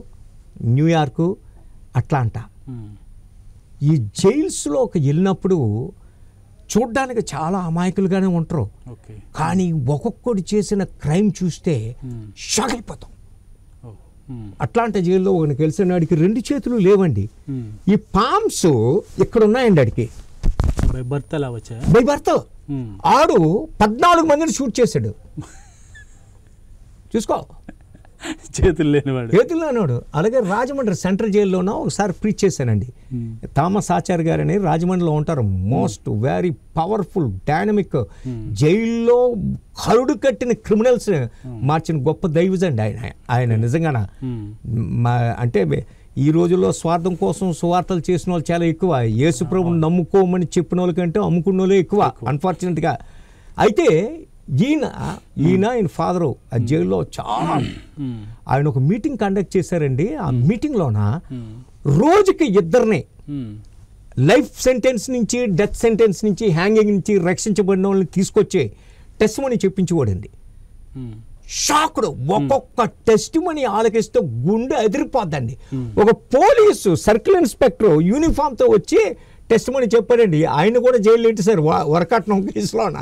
చూడ్డానికి చాలా అమాయకులుగానే ఉంటారు ఓకే కానీ ఒక్కొక్కడు చేసిన క్రైమ్ చూస్తే మ్మ్. షాక్ అయిపోతాం ఓ మ్మ్. అట్లాంటి జైల్లో ఒకటి కలిసిన వాడికి రెండు చేతులు లేవండి మ్మ్. ఈ పామ్స్ ఇక్కడ ఉన్నాయండి ఆడికి బై బర్త్ అలా వచ్చా బై భర్త మ్మ్. ఆడు పద్నాలుగు మందిని షూట్ చేశాడు చూసుకో చేతులు లేనివాడు చేతుల్లో అన్నాడు అలాగే రాజమండ్రి సెంట్రల్ జైల్లోనో ఒకసారి ప్రీచ్ చేశానండి మ్మ్. థామస్ ఆచార్ గారని రాజమండ్రిలో ఉంటారు మోస్ట్ వెరీ పవర్ఫుల్ డైనమిక్ జైల్లో కరుడు కట్టిన క్రిమినల్స్ మార్చిన గొప్ప దైవజండి ఆయన ఆయన నిజంగాన మ్మ్. మా అంటే ఈ రోజుల్లో స్వార్థం కోసం సువార్తలు చేసిన వాళ్ళు చాలా ఎక్కువ యేసు ప్రభుని నమ్ముకోమని చెప్పిన వాళ్ళకంటే అమ్ముకున్న వాళ్ళే ఎక్కువ అన్ఫార్చునేట్గా అయితే ఈయన ఈయన ఆయన ఫాదరు ఆ జైల్లో చాలా మ్మ్. ఆయన ఒక మీటింగ్ కండక్ట్ చేశారండి ఆ మీటింగ్లోన మ్మ్. రోజుకి ఇద్దరిని మ్మ్. లైఫ్ సెంటెన్స్ నుంచి డెత్ సెంటెన్స్ నుంచి హ్యాంగింగ్ నుంచి రక్షించబడిన వాళ్ళని తీసుకొచ్చే టెస్ట్ మనీ చెప్పించుకోడండి మ్మ్. షాక్డ్ ఒక్కొక్క టెస్ట్ మనీ ఆలకిస్తూ గుండె ఎదిరిపోద్దండి ఒక పోలీసు సర్కిల్ ఇన్స్పెక్టర్ యూనిఫామ్తో వచ్చి టెస్ట్ మనీ చెప్పాడండి ఆయన కూడా జైలు ఏంటి సార్ వరకట్నం కేసులోన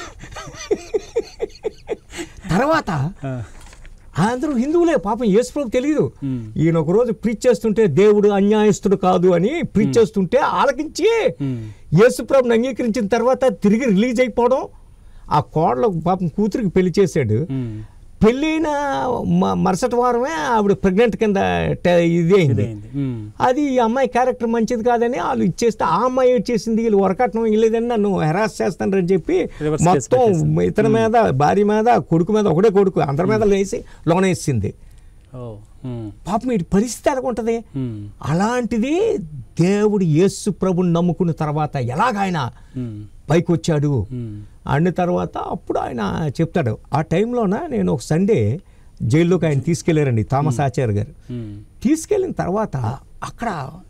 తర్వాత ఆ. అందరూ హిందువులే పాపం యేసుప్రభు తెలియదు మ్మ్. ఈయన ఒక రోజు ప్రీచ్ చేస్తుంటే దేవుడు అన్యాయస్తుడు కాదు అని ప్రీచ్ చేస్తుంటే ఆలకించి మ్మ్. యేసుప్రభుని అంగీకరించిన తర్వాత తిరిగి రిలీజ్ అయిపోవడం ఆ కోడలు పాపం కూతురికి పెళ్లి చేశాడు మ్మ్. పెళ్ళైన మ- మరుసటి వారమే ఆవిడ ప్రెగ్నెంట్ కింద ట- ఇది అయింది ఇదైంది మ్మ్. అది ఈ అమ్మాయి క్యారెక్టర్ మంచిది కాదని వాళ్ళు ఇచ్చేస్తే ఆ అమ్మాయి వచ్చేసింది వీళ్ళు వరకట్నం ఇల్లేదని నన్ను హెరాస్ చేస్తానని చెప్పి Reverse case మొత్తం పెట్టేసింది. ఇతని మీద భార్య మీద కొడుకు మీద ఒకటే కొడుకు అందరి మీద లేసి లోనేసింది ఓ మ్మ్. పాపం వీడి పరిస్థితి ఎలాగుంటది మ్మ్. అలాంటిది దేవుడు యేసు ప్రభుని నమ్ముకున్న తర్వాత ఎలాగైనా మ్మ్. పైకి వచ్చాడు మ్మ్. అన్న తర్వాత అప్పుడు ఆయన చెప్తాడు ఆ టైంలోన నేను ఒక సండే జైల్లోకి ఆయన తీసుకెళ్లారండి థామస్ ఆచార్య గారు మ్మ్. తీసుకెళ్ళిన తర్వాత అక్కడ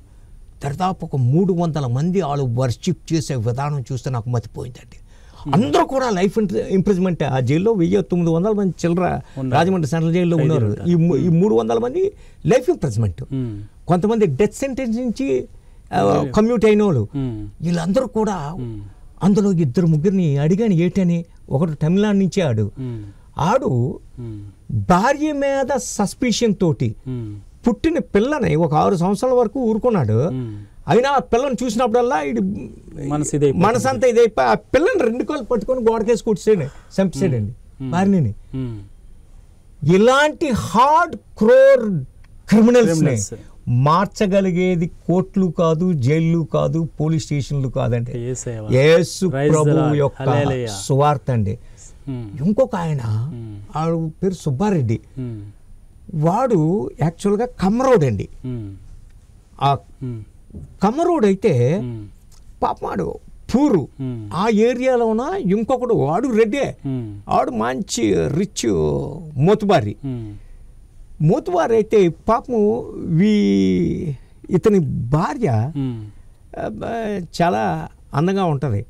దాదాపు ఒక మూడు వందల మంది వాళ్ళు వర్షిప్ చేసే విధానం చూస్తే నాకు మతిపోయిందండి అందరూ కూడా లైఫ్ ఇంప్రూవ్మెంట్ ఆ జైల్లో వెయ్యి తొమ్మిది వందల మంది చిల్లర ఉన్నారు. రాజమండ్రి సెంట్రల్ జైల్లో ఉన్నారు ఈ ము- ఈ మూడు వందల మంది లైఫ్ ఇంప్రూవ్మెంట్ మ్మ్. కొంతమంది డెత్ సెంటెన్స్ నుంచి కమ్యూట్ అయిన వాళ్ళు మ్మ్. వీళ్ళందరూ కూడా మ్మ్. అందులో ఇద్దరు ముగ్గురిని అడిగాను ఏంటని ఒకడు తమిళనాడు నుంచి ఆడు మ్మ్. ఆడు మ్మ్. భార్య మీద సస్పిషన్ తోటి మ్మ్. పుట్టిన పిల్లని ఒక ఆరు సంవత్సరాల వరకు ఊరుకున్నాడు మ్మ్. అయినా ఆ పిల్లని చూసినప్పుడల్లా ఇది మనసు ఇదైపోతుంది. మనసంతా ఇదైపోయి ఆ పిల్లని రెండు కాళ్ళు పట్టుకొని గోడకేసి కూర్చాడు చంపేసాడండి భార్యని మ్మ్. ఇలాంటి హార్డ్ క్రోర్ క్రిమినల్స్ Criminals. మార్చగలిగేది కోర్టులు కాదు జైళ్ళు కాదు పోలీస్ స్టేషన్లు కాదండి యేసయ్య. యేసు Praise the ప్రభు Lord. యొక్క Hallelujah. సువార్త అండి మ్మ్. ఇంకొక ఆయన మ్మ్. ఆడు పేరు సుబ్బారెడ్డి మ్మ్. వాడు యాక్చువల్గా కమ్మరోడ్ అండి మ్మ్. ఆ మ్మ్. కమ్మరోడ్ అయితే మ్మ్. పాపమాడు పూరు మ్మ్. ఆ ఏరియాలోన ఇంకొకడు వాడు రెడ్డే మ్మ్. ఆడు మంచి రిచ్ మోతుబారి మ్మ్. మోతుబారి అయితే పాపము వీ ఇతని భార్య మ్మ్. ఆ, బ- చాలా అందంగా ఉంటుంది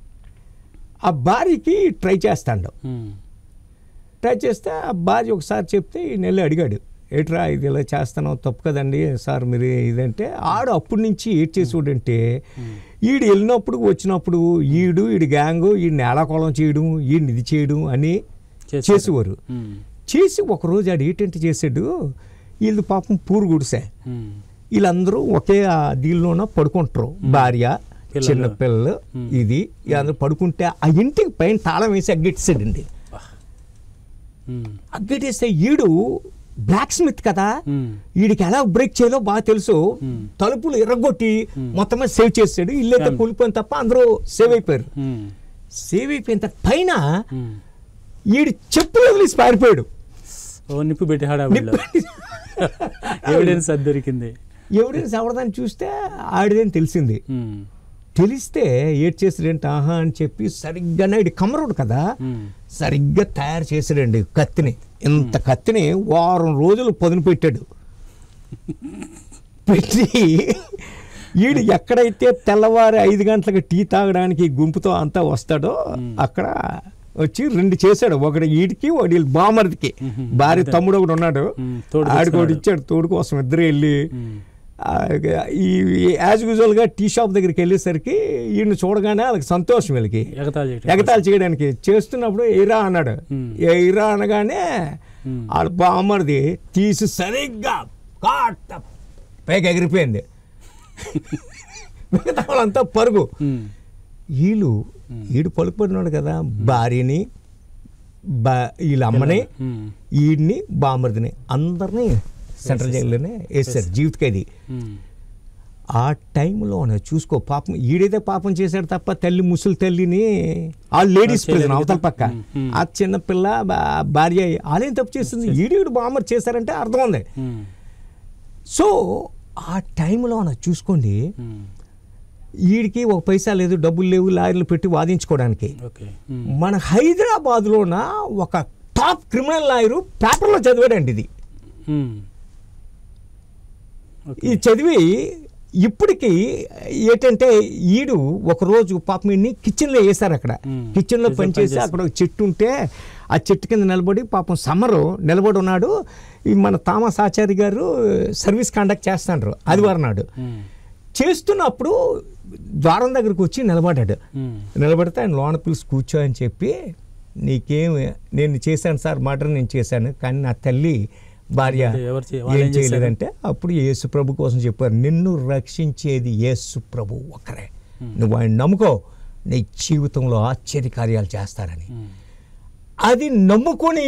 ఆ భార్యకి ట్రై చేస్తాడు మ్మ్. ట్రై చేస్తే ఆ భార్య ఒకసారి చెప్తే ఈయన వెళ్ళి అడిగాడు ఏట్రా ఇది ఇలా చేస్తున్నావు తప్పు కదండి సార్ మీరు ఇదంటే ఆడు అప్పటి నుంచి ఏడ్ చేసేవాడంటే ఈడు వెళ్ళినప్పుడు వచ్చినప్పుడు ఈడు ఈడు గ్యాంగు ఈ నేలకోళం చేయడం ఈయన ఇది చేయడం అని చేశాడు. చేసేవారు మ్మ్. చేసి ఒకరోజు ఆడు ఏంటంటే చేసాడు వీళ్ళు పాపం పూరు గుడిసే మ్మ్. వీళ్ళందరూ ఒకే ఆ దీనిలోన పడుకుంటారు భార్య పిల్లలు. చిన్న పిల్లలు ఇది వీళ్ళందరూ పడుకుంటే ఆ ఇంటికి పైన తాళం వేసి అగ్గెట్టేసాడండి మ్మ్. అగ్గెట్టేస్తే ఈడు బ్లాక్ స్మిత్ కదా మ్మ్. వీడికి ఎలా బ్రేక్ చేయాలో బాగా తెలుసు మ్మ్. తలుపులు ఎర్రగొట్టి మొత్తం మీద సేవ్ చేసాడు ఇల్లు అయితే Family. కూలిపోయిన తప్ప అందరూ సేవ్ అయిపోయారు మ్మ్. సేవ్ అయిపోయిన తర్వాత పైన మ్మ్. ఈడు చెప్పులు వదిలేసి పారిపోయాడు ఓ నిప్పు పెట్టి హడావిడిలో ఎవిడెన్స్ అది దొరికింది ఎవిడెన్స్ ఎవరిదని చూస్తే ఆడిదని తెలిసింది మ్మ్. తెలిస్తే ఏడ్ చేసాడంటే ఆహా అని చెప్పి సరిగ్గా ఇది కమరుడు కదా మ్మ్. సరిగ్గా తయారు చేసాడండి కత్తిని ఇంత కత్తిని వారం రోజులు పొదును పెట్టాడు పెట్టి ఈడు ఎక్కడైతే తెల్లవారి ఐదు గంటలకు టీ తాగడానికి గుంపుతో అంతా వస్తాడో అక్కడ వచ్చి రెండు చేశాడు ఒకటి ఈడికి ఒకటి వీళ్ళ బామర్దికి భార్య తమ్ముడు ఒకడు ఉన్నాడు మ్మ్. తోడు ఆడికి ఒకటి తెచ్చుకున్నాడు. ఇచ్చాడు తోడు కోసం ఇద్దరు వెళ్ళి మ్మ్. ఆ, ఈ యాజ్ యూజువల్గా టీ షాప్ దగ్గరికి వెళ్ళేసరికి ఈయన చూడగానే వాళ్ళకి సంతోషం వీళ్ళకి ఎగతాళి చేయటం ఎగతాళి చేయడానికి చేస్తున్నప్పుడు ఇరా అన్నాడు Hmm. ఏ ఇరా అనగానే Hmm. వాళ్ళ బామ్మడిది తీసి సరిగ్గా కాట్ పైకి ఎగిరిపోయింది మిగతా వాళ్ళంతా పరుగు ఉమ్, వీళ్ళు ఈడు పలుకుపడినాడు కదా భార్యని బా వీళ్ళ అమ్మని ఉమ్, ఈడిని బామ్మడిని అందరినీ సెంట్రల్ జైల్లోనే వేస్తారు జీవిత ఖైదీ ఉమ్, ఆ టైంలోనే చూసుకో పాపం ఈడైతే పాపం చేశాడు తప్ప తల్లి ముసలి తల్లిని ఆ లేడీస్ చేయలేదు ప్రిజన్ అవతల కదా. పక్క ఉమ్, ఉమ్. ఆ చిన్న పిల్ల బా- భార్య వాళ్ళేం తప్పు చేస్తుంది ఈడీడు బామ్మర్ చేశారంటే అర్థం ఉంది ఉమ్, సో ఆ టైంలోన చూసుకోండి ఉమ్, వీడికి ఒక పైసా లేదు డబ్బులు లేవు లాయర్లు పెట్టి వాదించుకోవడానికి ఓకే ఉమ్, మన హైదరాబాద్లోన ఒక టాప్ క్రిమినల్ లాయరు పేపర్లో చదివాడండి ఇది ఉమ్, ఓకే ఇది చదివి ఇప్పటికి ఏంటంటే ఈడు ఒకరోజు పాపం ఈయన్ని కిచెన్లో వేశారు అక్కడ మ్మ్. కిచెన్లో కిచెన్ పనిచేసి పనిచేసి. అక్కడ ఒక చెట్టు ఉంటే ఆ చెట్టు కింద నిలబడి పాపం సమ్మరు నిలబడి ఉన్నాడు ఈ మన తామస్ ఆచారి గారు సర్వీస్ కండక్ట్ చేస్తాండ్రు ఆదివారం నాడు ఉమ్, చేస్తున్నప్పుడు ద్వారం దగ్గరకు వచ్చి నిలబడ్డాడు ఉమ్, నిలబడితే ఆయన లోన పిలిచి కూర్చో అని చెప్పి నీకేం నేను చేశాను సార్ మర్డర్ నేను చేశాను కానీ నా తల్లి భార్య అంటే ఎవరు చే- వాళ్ళు ఏం ఏం చేశారు? చేయలేదంటే అప్పుడు యేసు ప్రభు కోసం చెప్పారు నిన్ను రక్షించేది యేసు ప్రభు ఒక్కరే నువ్వు ఆయన నమ్ముకో నీ జీవితంలో ఆశ్చర్య కార్యాలు చేస్తారని ఉమ్, అది నమ్ముకొని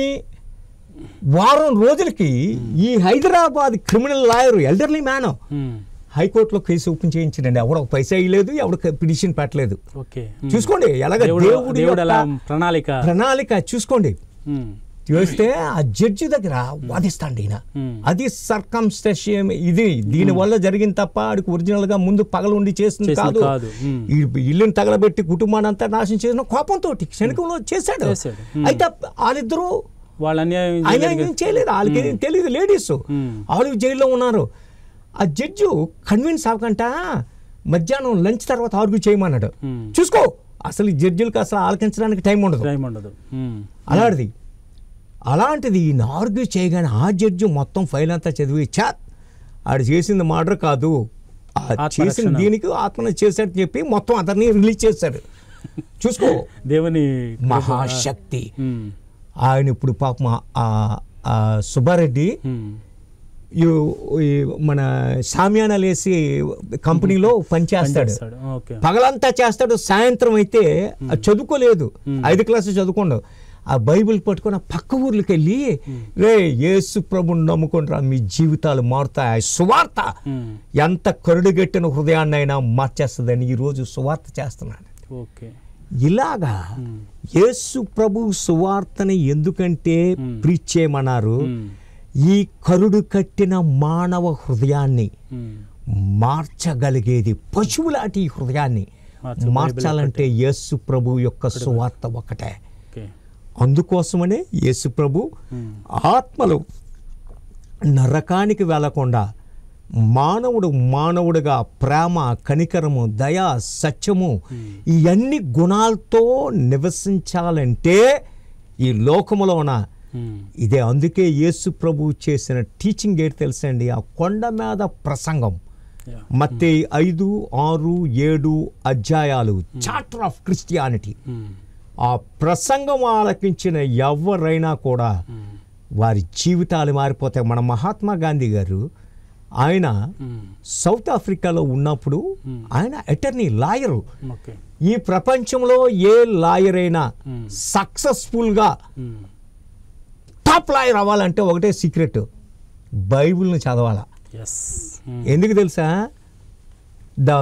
వారం రోజులకి ఈ Hyderabad criminal lawyer elderly man um, హైకోర్టులో కేసు ఓపెన్ చేయించండి ఎవడో ఒక పైసా ఇవ్వలేదు ఎవడ పిటిషన్ పెట్టలేదు ఓకే ఉమ్. చూసుకోండి ఎలాగ దేవుడు దేవుడి దేవుడు అలా యొక్క ప్రణాళిక ప్రణాళిక చూసుకోండి ఉమ్, చూస్తే ఆ జడ్జి దగ్గర వాదిస్తాండి ఈయన ఉమ్, అది సర్కంస్టేషియం ఇది దీని వల్ల జరిగింది తప్ప ఆడికి ఒరిజినల్ గా ముందు పగలుండి చేసింది చేసింది కాదు కాదు. ఉమ్. ఈ ఇల్లుని తగలబెట్టి కుటుంబాన్ని అంతా నాశనం చేసిన కోపంతో క్షణికంలో చేశాడు చేశాడు. ఉమ్. అయితే వాళ్ళిద్దరూ వాళ్ళ అన్యాయం ఆయన చేయలేదు ఏం చేయలేదు వాళ్ళకి ఏం తెలియదు లేడీస్ ఉమ్. వాళ్ళు జైల్లో ఉన్నారు ఆ జడ్జు కన్విన్స్ అవ్వకంట మధ్యాహ్నం లంచ్ తర్వాత ఆర్గ్యూ చేయమన్నాడు ఉమ్. చూసుకో అసలు ఈ జడ్జిలకు అసలు ఆలకించడానికి టైం ఉండదు టైం ఉండదు ఉమ్, అలాంటిది అలాంటిది ఈయన ఆర్గ్యూ చేయగానే ఆ జడ్జి మొత్తం ఫైల్ అంతా చదివి చా ఆడు చేసింది మర్డర్ కాదు ఆ చేసిన ఆత్మరక్షణ. దీనికి ఆత్మహత్య చేశాడని చెప్పి మొత్తం అతన్ని రిలీజ్ చేశాడు చూసుకో దేవుని మహాశక్తి ఉమ్, ఆయన ఇప్పుడు పాపం ఆ- ఆ- ఆ సుబ్బారెడ్డి ఉమ్, ఈ- ఈ మన సామ్యానాలు వేసి కంపెనీలో పనిచేస్తాడు పనిచేస్తాడు. ఓకే పగలంతా చేస్తాడు సాయంత్రం అయితే ఆ చదువుకోలేదు ఐదు క్లాసు చదువుకోండు ఆ బైబిల్ పట్టుకొని ఆ పక్క ఊర్లకు వెళ్ళి రే యేసు ప్రభుని నమ్ముకుంటారా మీ జీవితాలు మారుతాయి ఆ సువార్త ఉమ్, ఎంత కరుడుగట్టిన హృదయాన్నైనా మార్చేస్తుందని ఈరోజు సువార్త చేస్తున్నాడు ఓకే ఇలాగా ఉమ్, యేసు ప్రభు సువార్తని ఎందుకంటే ప్రీచ్ చేయమన్నారు ఉమ్, ఈ కరుడు కట్టిన మానవ హృదయాన్ని ఉమ్, మార్చగలిగేది పశువులాంటి ఈ హృదయాన్ని మార్చ- మార్చాలంటే యేసు ప్రభు యొక్క సువార్త ఒకటే ఓకే అందుకోసమనే యేసు ప్రభు ఉమ్, ఆత్మలు నరకానికి వెళ్లకుండా మానవుడు మానవుడిగా ప్రేమ కనికరము దయ సత్యము ఇవన్నీ గుణాలతో నివసించాలంటే ఈ లోకములోన ఉమ్, ఇదే అందుకే యేసు ప్రభు చేసిన టీచింగ్ ఏంటి తెలుసండి ఆ కొండ మీద ప్రసంగం యా. మత్తే ఐదు ఆరు ఏడు అధ్యాయాలు చార్టర్ ఆఫ్ క్రిస్టియానిటీ ఉమ్, ఆ ప్రసంగం ఆలకించిన ఎవరైనా కూడా ఉమ్, వారి జీవితాలు మారిపోతాయి మన మహాత్మా గాంధీ గారు ఆయన ఉమ్, సౌత్ ఆఫ్రికాలో ఉన్నప్పుడు ఆయన అటర్నీ లాయరు ఓకే ఈ ప్రపంచంలో ఏ లాయర్ అయినా Hmm. సక్సెస్ఫుల్గా ఉమ్, టాప్ లాయర్ అవ్వాలంటే ఒకటే సీక్రెట్ బైబిల్ని చదవాలా ఎస్ ఉమ్, ఎందుకు తెలుసా the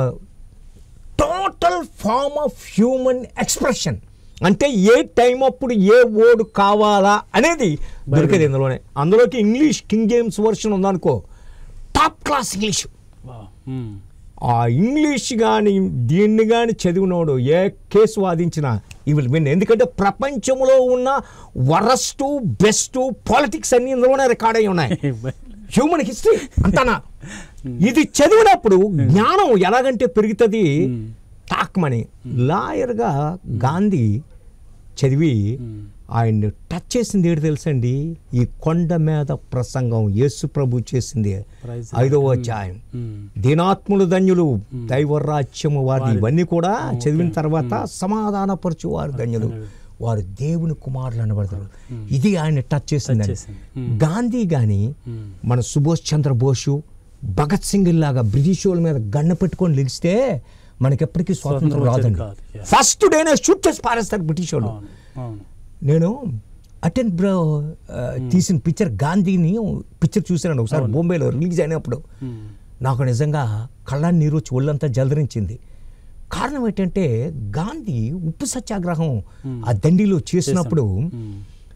total form of human expression అంటే ఏ టైం అప్పుడు ఏ వర్డ్ కావాలా అనేది దొరికేది ఇందులోనే అందులోకి ఇంగ్లీష్ కింగ్ జేమ్స్ వర్షన్ ఉందనుకో top class English wow. Um, ఆ ఇంగ్లీష్ కానీ దీన్ని కానీ చదివినోడు ఏ కేసు వాదించినా ఈ విల్ విన్ ఎందుకంటే ప్రపంచంలో ఉన్న వరస్ట్ బెస్ట్ పాలిటిక్స్ అన్ని ఇందులోనే రికార్డ్ అయి ఉన్నాయి హ్యూమన్ హిస్టరీ అంతానా ఇది చదివినప్పుడు జ్ఞానం ఎలాగంటే పెరుగుతుంది టాక్మని లాయర్గా గాంధీ చదివి ఆయన్ని టచ్ చేసింది ఏంటి తెలుసండి ఈ కొండ మీద ప్రసంగం యేసు ప్రభు చేసింది Praise the ఐదవ Lord. అధ్యాయం ఉమ్. దీనాత్ములు ధన్యులు దైవరాజ్యము వారి ఇవన్నీ కూడా చదివిన తర్వాత సమాధానపరచు వారు ధన్యులు వారు దేవుని కుమారులు అనబడతారు ఇది ఆయన టచ్ చేసిందండి చేసింది. ఉమ్. గాంధీ గాని ఉమ్. మన సుభాష్ చంద్ర బోసు భగత్ సింగ్ లాగా బ్రిటిష్ వాళ్ళ మీద గన్న పెట్టుకొని లెగిస్తే మనకెప్పటికీ స్వాతంత్రం స్వాతంత్రం వచ్చేది రాదండి కాదు. Yeah. ఫస్ట్ డేనే షూట్ చేసి పారేస్తారు బ్రిటిష్ వాళ్ళు అవును అవును నేను అటెండ్ బ్రో ఆ, తీసిన పిక్చర్ గాంధీని పిక్చర్ చూసాను ఒకసారి బొంబేలో రిలీజ్ అయినప్పుడు ఉమ్. నాకు నిజంగా కళ్ళని నీరు వచ్చి ఒళ్ళంతా జలదరించింది కారణం ఏంటంటే గాంధీ ఉప్పు సత్యాగ్రహం ఆ దండిలో చేసినప్పుడు ఉమ్.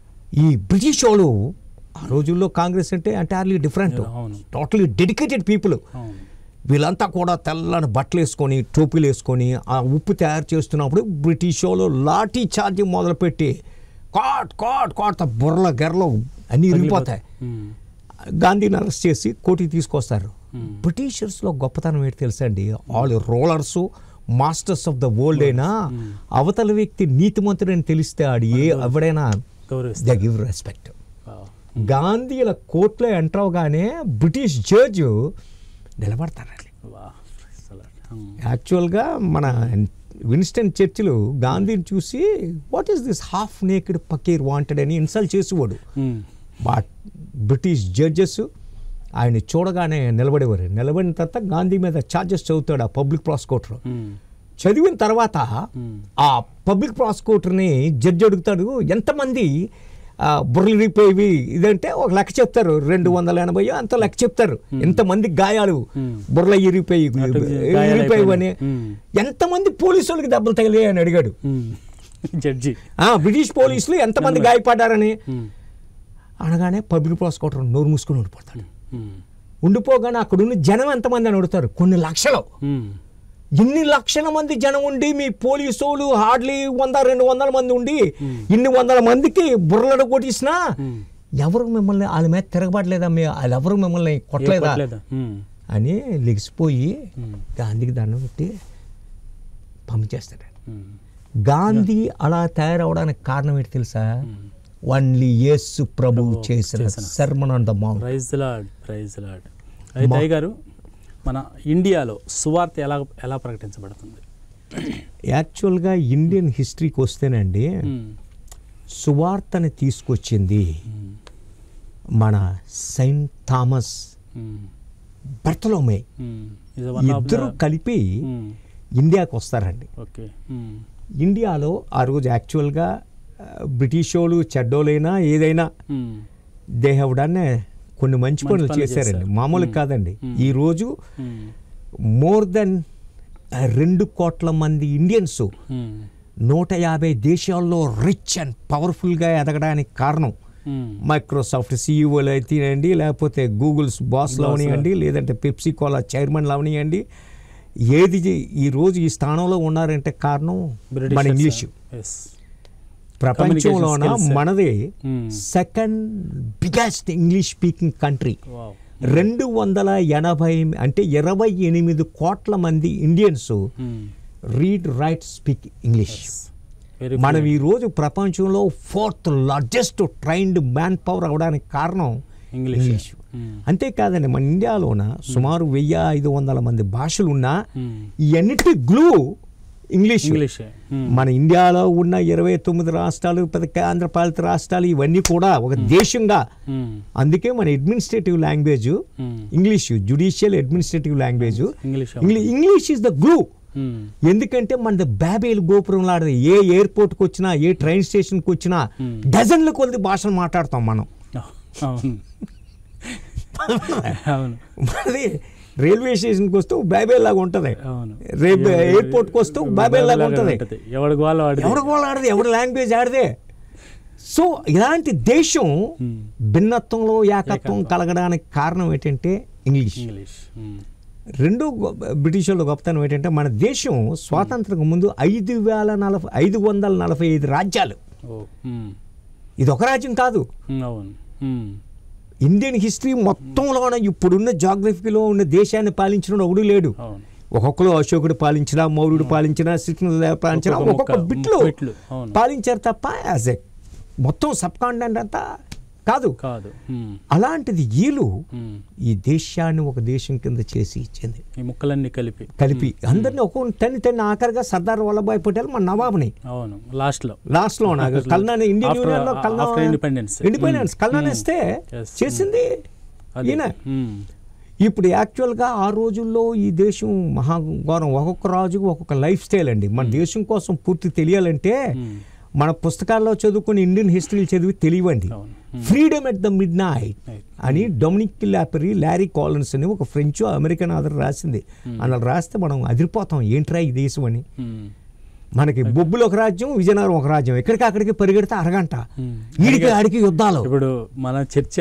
ఈ బ్రిటిష్ వాళ్ళు ఆ రోజుల్లో కాంగ్రెస్ అంటే ఎంటైర్లీ డిఫరెంట్ అవును. టోటలీ డెడికేటెడ్ పీపుల్ అవును వీళ్ళంతా కూడా తెల్లని బట్టలు వేసుకొని టోపీలు వేసుకొని ఆ ఉప్పు తయారు చేస్తున్నప్పుడు బ్రిటిష్ వాళ్ళు లాఠీ ఛార్జింగ్ మొదలుపెట్టి కాట్ కాట్ కాట్ ఆ బుర్రల గెర్రలు అన్నీ ఇరిగిపోతాయి ఉమ్. గాంధీని అరెస్ట్ చేసి కోర్టుకి తీసుకొస్తారు బ్రిటిషర్స్లో గొప్పతనం ఏంటి తెలుసా అండి all rulers masters of the world అయినా అవతల వ్యక్తి నీతిమంతుడు అని తెలిస్తే ఆడు ఏ ఎవడైనా గౌరవిస్తారు the give respect wow. Gandhi ఇలా కోర్టులో ఎంటర్ అవగానే బ్రిటిష్ జడ్జ్ నిలబడతారండి wow. Praise the Lord. Um. యాక్చువల్గా మన విన్స్టన్ చర్చిలు గాంధీని చూసి what is this half naked fakir wanted అని ఇన్సల్ట్ చేసేవాడు ఉమ్. బట్ బ్రిటిష్ జడ్జెస్ ఆయన చూడగానే నిలబడేవారు నిలబడిన తర్వాత గాంధీ మీద ఛార్జెస్ చదువుతాడు ఆ పబ్లిక్ ప్రాసిక్యూటర్ ఉమ్. చదివిన తర్వాత ఉమ్. ఆ పబ్లిక్ ప్రాసిక్యూటర్ని జడ్జి అడుగుతాడు ఎంతమంది ఆ, బుర్రలు రిపోయేవి ఇదంటే ఒక లెక్క చెప్తారు రెండు వందల ఎనభై అంత లెక్క చెప్తారు ఎంతమంది గాయాలు Hmm. బుర్రల ఇరిపోయి అటు గాయాలు ఇరిపోయి అని Hmm. ఎంతమంది పోలీసు వాళ్ళకి దెబ్బలు తగిలాయి అని అడిగాడు ఉమ్. జడ్జి ఆ బ్రిటిష్ పోలీసులు ఎంతమంది గాయపడ్డారని ఉమ్. అనగానే పబ్లిక్ ప్రాసిక్యూటర్ నోరు మూసుకొని ఉండిపోతాడు ఉమ్. ఉండిపోగానే అక్కడున్న జనం ఎంతమంది అని అడుగుతారు కొన్ని లక్షలు ఉమ్. ఇన్ని లక్షల మంది జనం ఉండి మీ పోలీసులు హార్డ్లీ వంద రెండు వందల మంది ఉండి ఇన్ని వందల మందికి బుర్రలను కొట్టించినా ఉమ్. ఎవరు మిమ్మల్ని వాళ్ళ మీద తిరగబడలేదా మీ వాళ్ళు ఎవరు మిమ్మల్ని ఏ కొట్టలేదా కొట్టలేదా? ఉమ్. అని లెగిసిపోయి ఉమ్. గాంధీకి దండం పెట్టి పంపించేస్తాడు ఉమ్. గాంధీ అలా తయారవడానికి కారణం ఏంటి తెలుసా ఓన్లీ యేసు ప్రభు చేసిన sermon on the mount praise Lord praise Lord అయితే అయ్య గారు మన ఇండియాలో సువార్త ఎలా ఎలా ప్రకటించబడుతుంది యాక్చువల్గా ఇండియన్ హిస్టరీకి వస్తేనండి ఉమ్. సువార్తని తీసుకొచ్చింది ఉమ్. మన Saint Thomas um. Bartholomew um. Is one of ఇద్దరు the- కలిపి ఉమ్. ఇండియాకి వస్తారండి ఓకే ఉమ్. ఇండియాలో ఆ రోజు యాక్చువల్గా ఆ, బ్రిటిష్ వాళ్ళు చెడ్డోలైనా ఏదైనా ఉమ్. దే హ్యావ్ డన్ కొన్ని మంచి మంచి పనులు పనులు చేశారండి చేశారు. మామూలు కాదండి ఈ రోజు ఉమ్. మోర్ దెన్ రెండు కోట్ల మంది ఇండియన్స్ ఉమ్. నూట యాభై దేశాల్లో రిచ్ అండ్ పవర్ఫుల్గా ఎదగడానికి కారణం ఉమ్. మైక్రోసాఫ్ట్ సీఈఓలు అయితేనండి లేకపోతే గూగుల్స్ బాస్లు అవనియండి లేదంటే పెప్సీ కోలా చైర్మన్లు అవనియండి ఏది జే- ఈ రోజు ఈ స్థానంలో ఉన్నారంటే కారణం మన Britishers, ఇంగ్లీషు yes. ప్రపంచంలోన Communication skills. మనది Hmm. Second biggest English speaking country Wow. రెండు వందల ఎనభై అంటే ఇరవై ఎనిమిది కోట్ల మంది Indians um. Read write speak English Very మనం fluent. ఈ రోజు ప్రపంచంలో fourth largest trained man power అవడానికి కారణం ఇంగ్లీష్ ఇంగ్లీష్ అంతేకాదండి మన ఇండియాలోన సుమారు వెయ్యి ఐదు వందల మంది భాషలు ఉన్నా ఇవన్నిటి గ్లూ ఇంగ్లీష్ ఇంగ్లీష్ మన ఇండియాలో ఉన్న ఇరవై తొమ్మిది రాష్ట్రాలు పెద్ద కేంద్రపాలిత రాష్ట్రాలు ఇవన్నీ కూడా ఒక దేశంగా అందుకే మన administrative language English judicial administrative language English English is the glue ఎందుకంటే మనది బాబేలు గోపురం లాంటిది ఏ ఎయిర్పోర్ట్కి వచ్చినా ఏ ట్రైన్ స్టేషన్కి వచ్చినా డజన్ల కొద్ది భాషలు మాట్లాడతాం మనం అవును అవును మనది రైల్వే స్టేషన్కి వస్తే బాబేల్ లాగా ఉంటుంది అవును రేపు ఎయిర్పోర్ట్కి వస్తే బాబేల్ లాగా ఉంటుంది ఎవడి గోల వాడిది ఎవరి వాళ్ళు ఆడదే ఎవరి లాంగ్వేజ్ ఆడదే సో ఇలాంటి దేశం Hmm. భిన్నత్వంలో ఏకత్వం కలగడానికి కారణం ఏంటంటే ఇంగ్లీష్ ఇంగ్లీష్ ఉమ్. రెండు గొ- బ్రిటిష్ వాళ్ళ గొప్పతనం ఏంటంటే మన దేశం స్వాతంత్రం ముందు ఐదు వేల నలభై ఐదు వందల నలభై ఐదు రాజ్యాలు ఓ ఉమ్. ఇది ఒక రాజ్యం కాదు ఉమ్, అవును ఉమ్. ఇండియన్ హిస్టరీ మొత్తంలోన ఇప్పుడున్న జాగ్రఫీలో ఉన్న దేశాన్ని పాలించిన ఒకడు లేడు అవును ఒక్కొక్కరు అశోకుడు పాలించిన మౌర్యుడు పాలించిన శ్రీకృష్ణ పాలించిన ఒక్కొక్క ఒక్కొక్క ముక్క- బిట్లు బిట్లు, అవును. పాలించారు తప్ప యాజ్ ఎ మొత్తం సబ్ కాంటినెంట్ అంతా కాదు కాదు ఉమ్, అలాంటిది వీళ్ళు ఉమ్. ఈ దేశాన్ని ఒక దేశం కింద చేసి ఇచ్చింది ఈ ముక్కలన్నీ కలిపి కలిపి అందరిని ఒక్కొక్క తన్ని తన్ని ఆఖరిగా సర్దార్ వల్లభాయ్ పటేల్ మన నవాబుని అవును లాస్ట్ లో లాస్ట్ లో నాకు కల్నాని ఇండియన్ After- యూనియన్ లో after independence. ఇండిపెండెన్స్ కల్నాని ఇస్తే Yes. చేసింది అది. ఈయన ఉమ్, ఇప్పుడు యాక్చువల్గా ఆ రోజుల్లో ఈ దేశం మహాఘోరం ఒక్కొక్క రాజుకు ఒక్కొక్క లైఫ్ స్టైల్ అండి మన దేశం కోసం పూర్తి తెలియాలంటే ఉమ్, మన పుస్తకాల్లో చదువుకుని ఇండియన్ హిస్టరీలు చదివి తెలియవండి అవును freedom at the midnight Right. అని డొమినిక్ లాపరీ లారీ కాలన్స్ అని ఒక ఫ్రెంచ్ అమెరికన్ ఆధార్ రాసింది అలా రాస్తే మనం అదిరిపోతాం ఏంట్రా ఈ దేశం అని ఉమ్, మనకి బొబ్బులు ఒక రాజ్యం విజయనగరం ఒక రాజ్యం ఎక్కడికి అక్కడికి పరిగెడితే అరగంట ఉమ్. ఈడికి ఆడికి యుద్ధాలు ఇప్పుడు మన చర్చ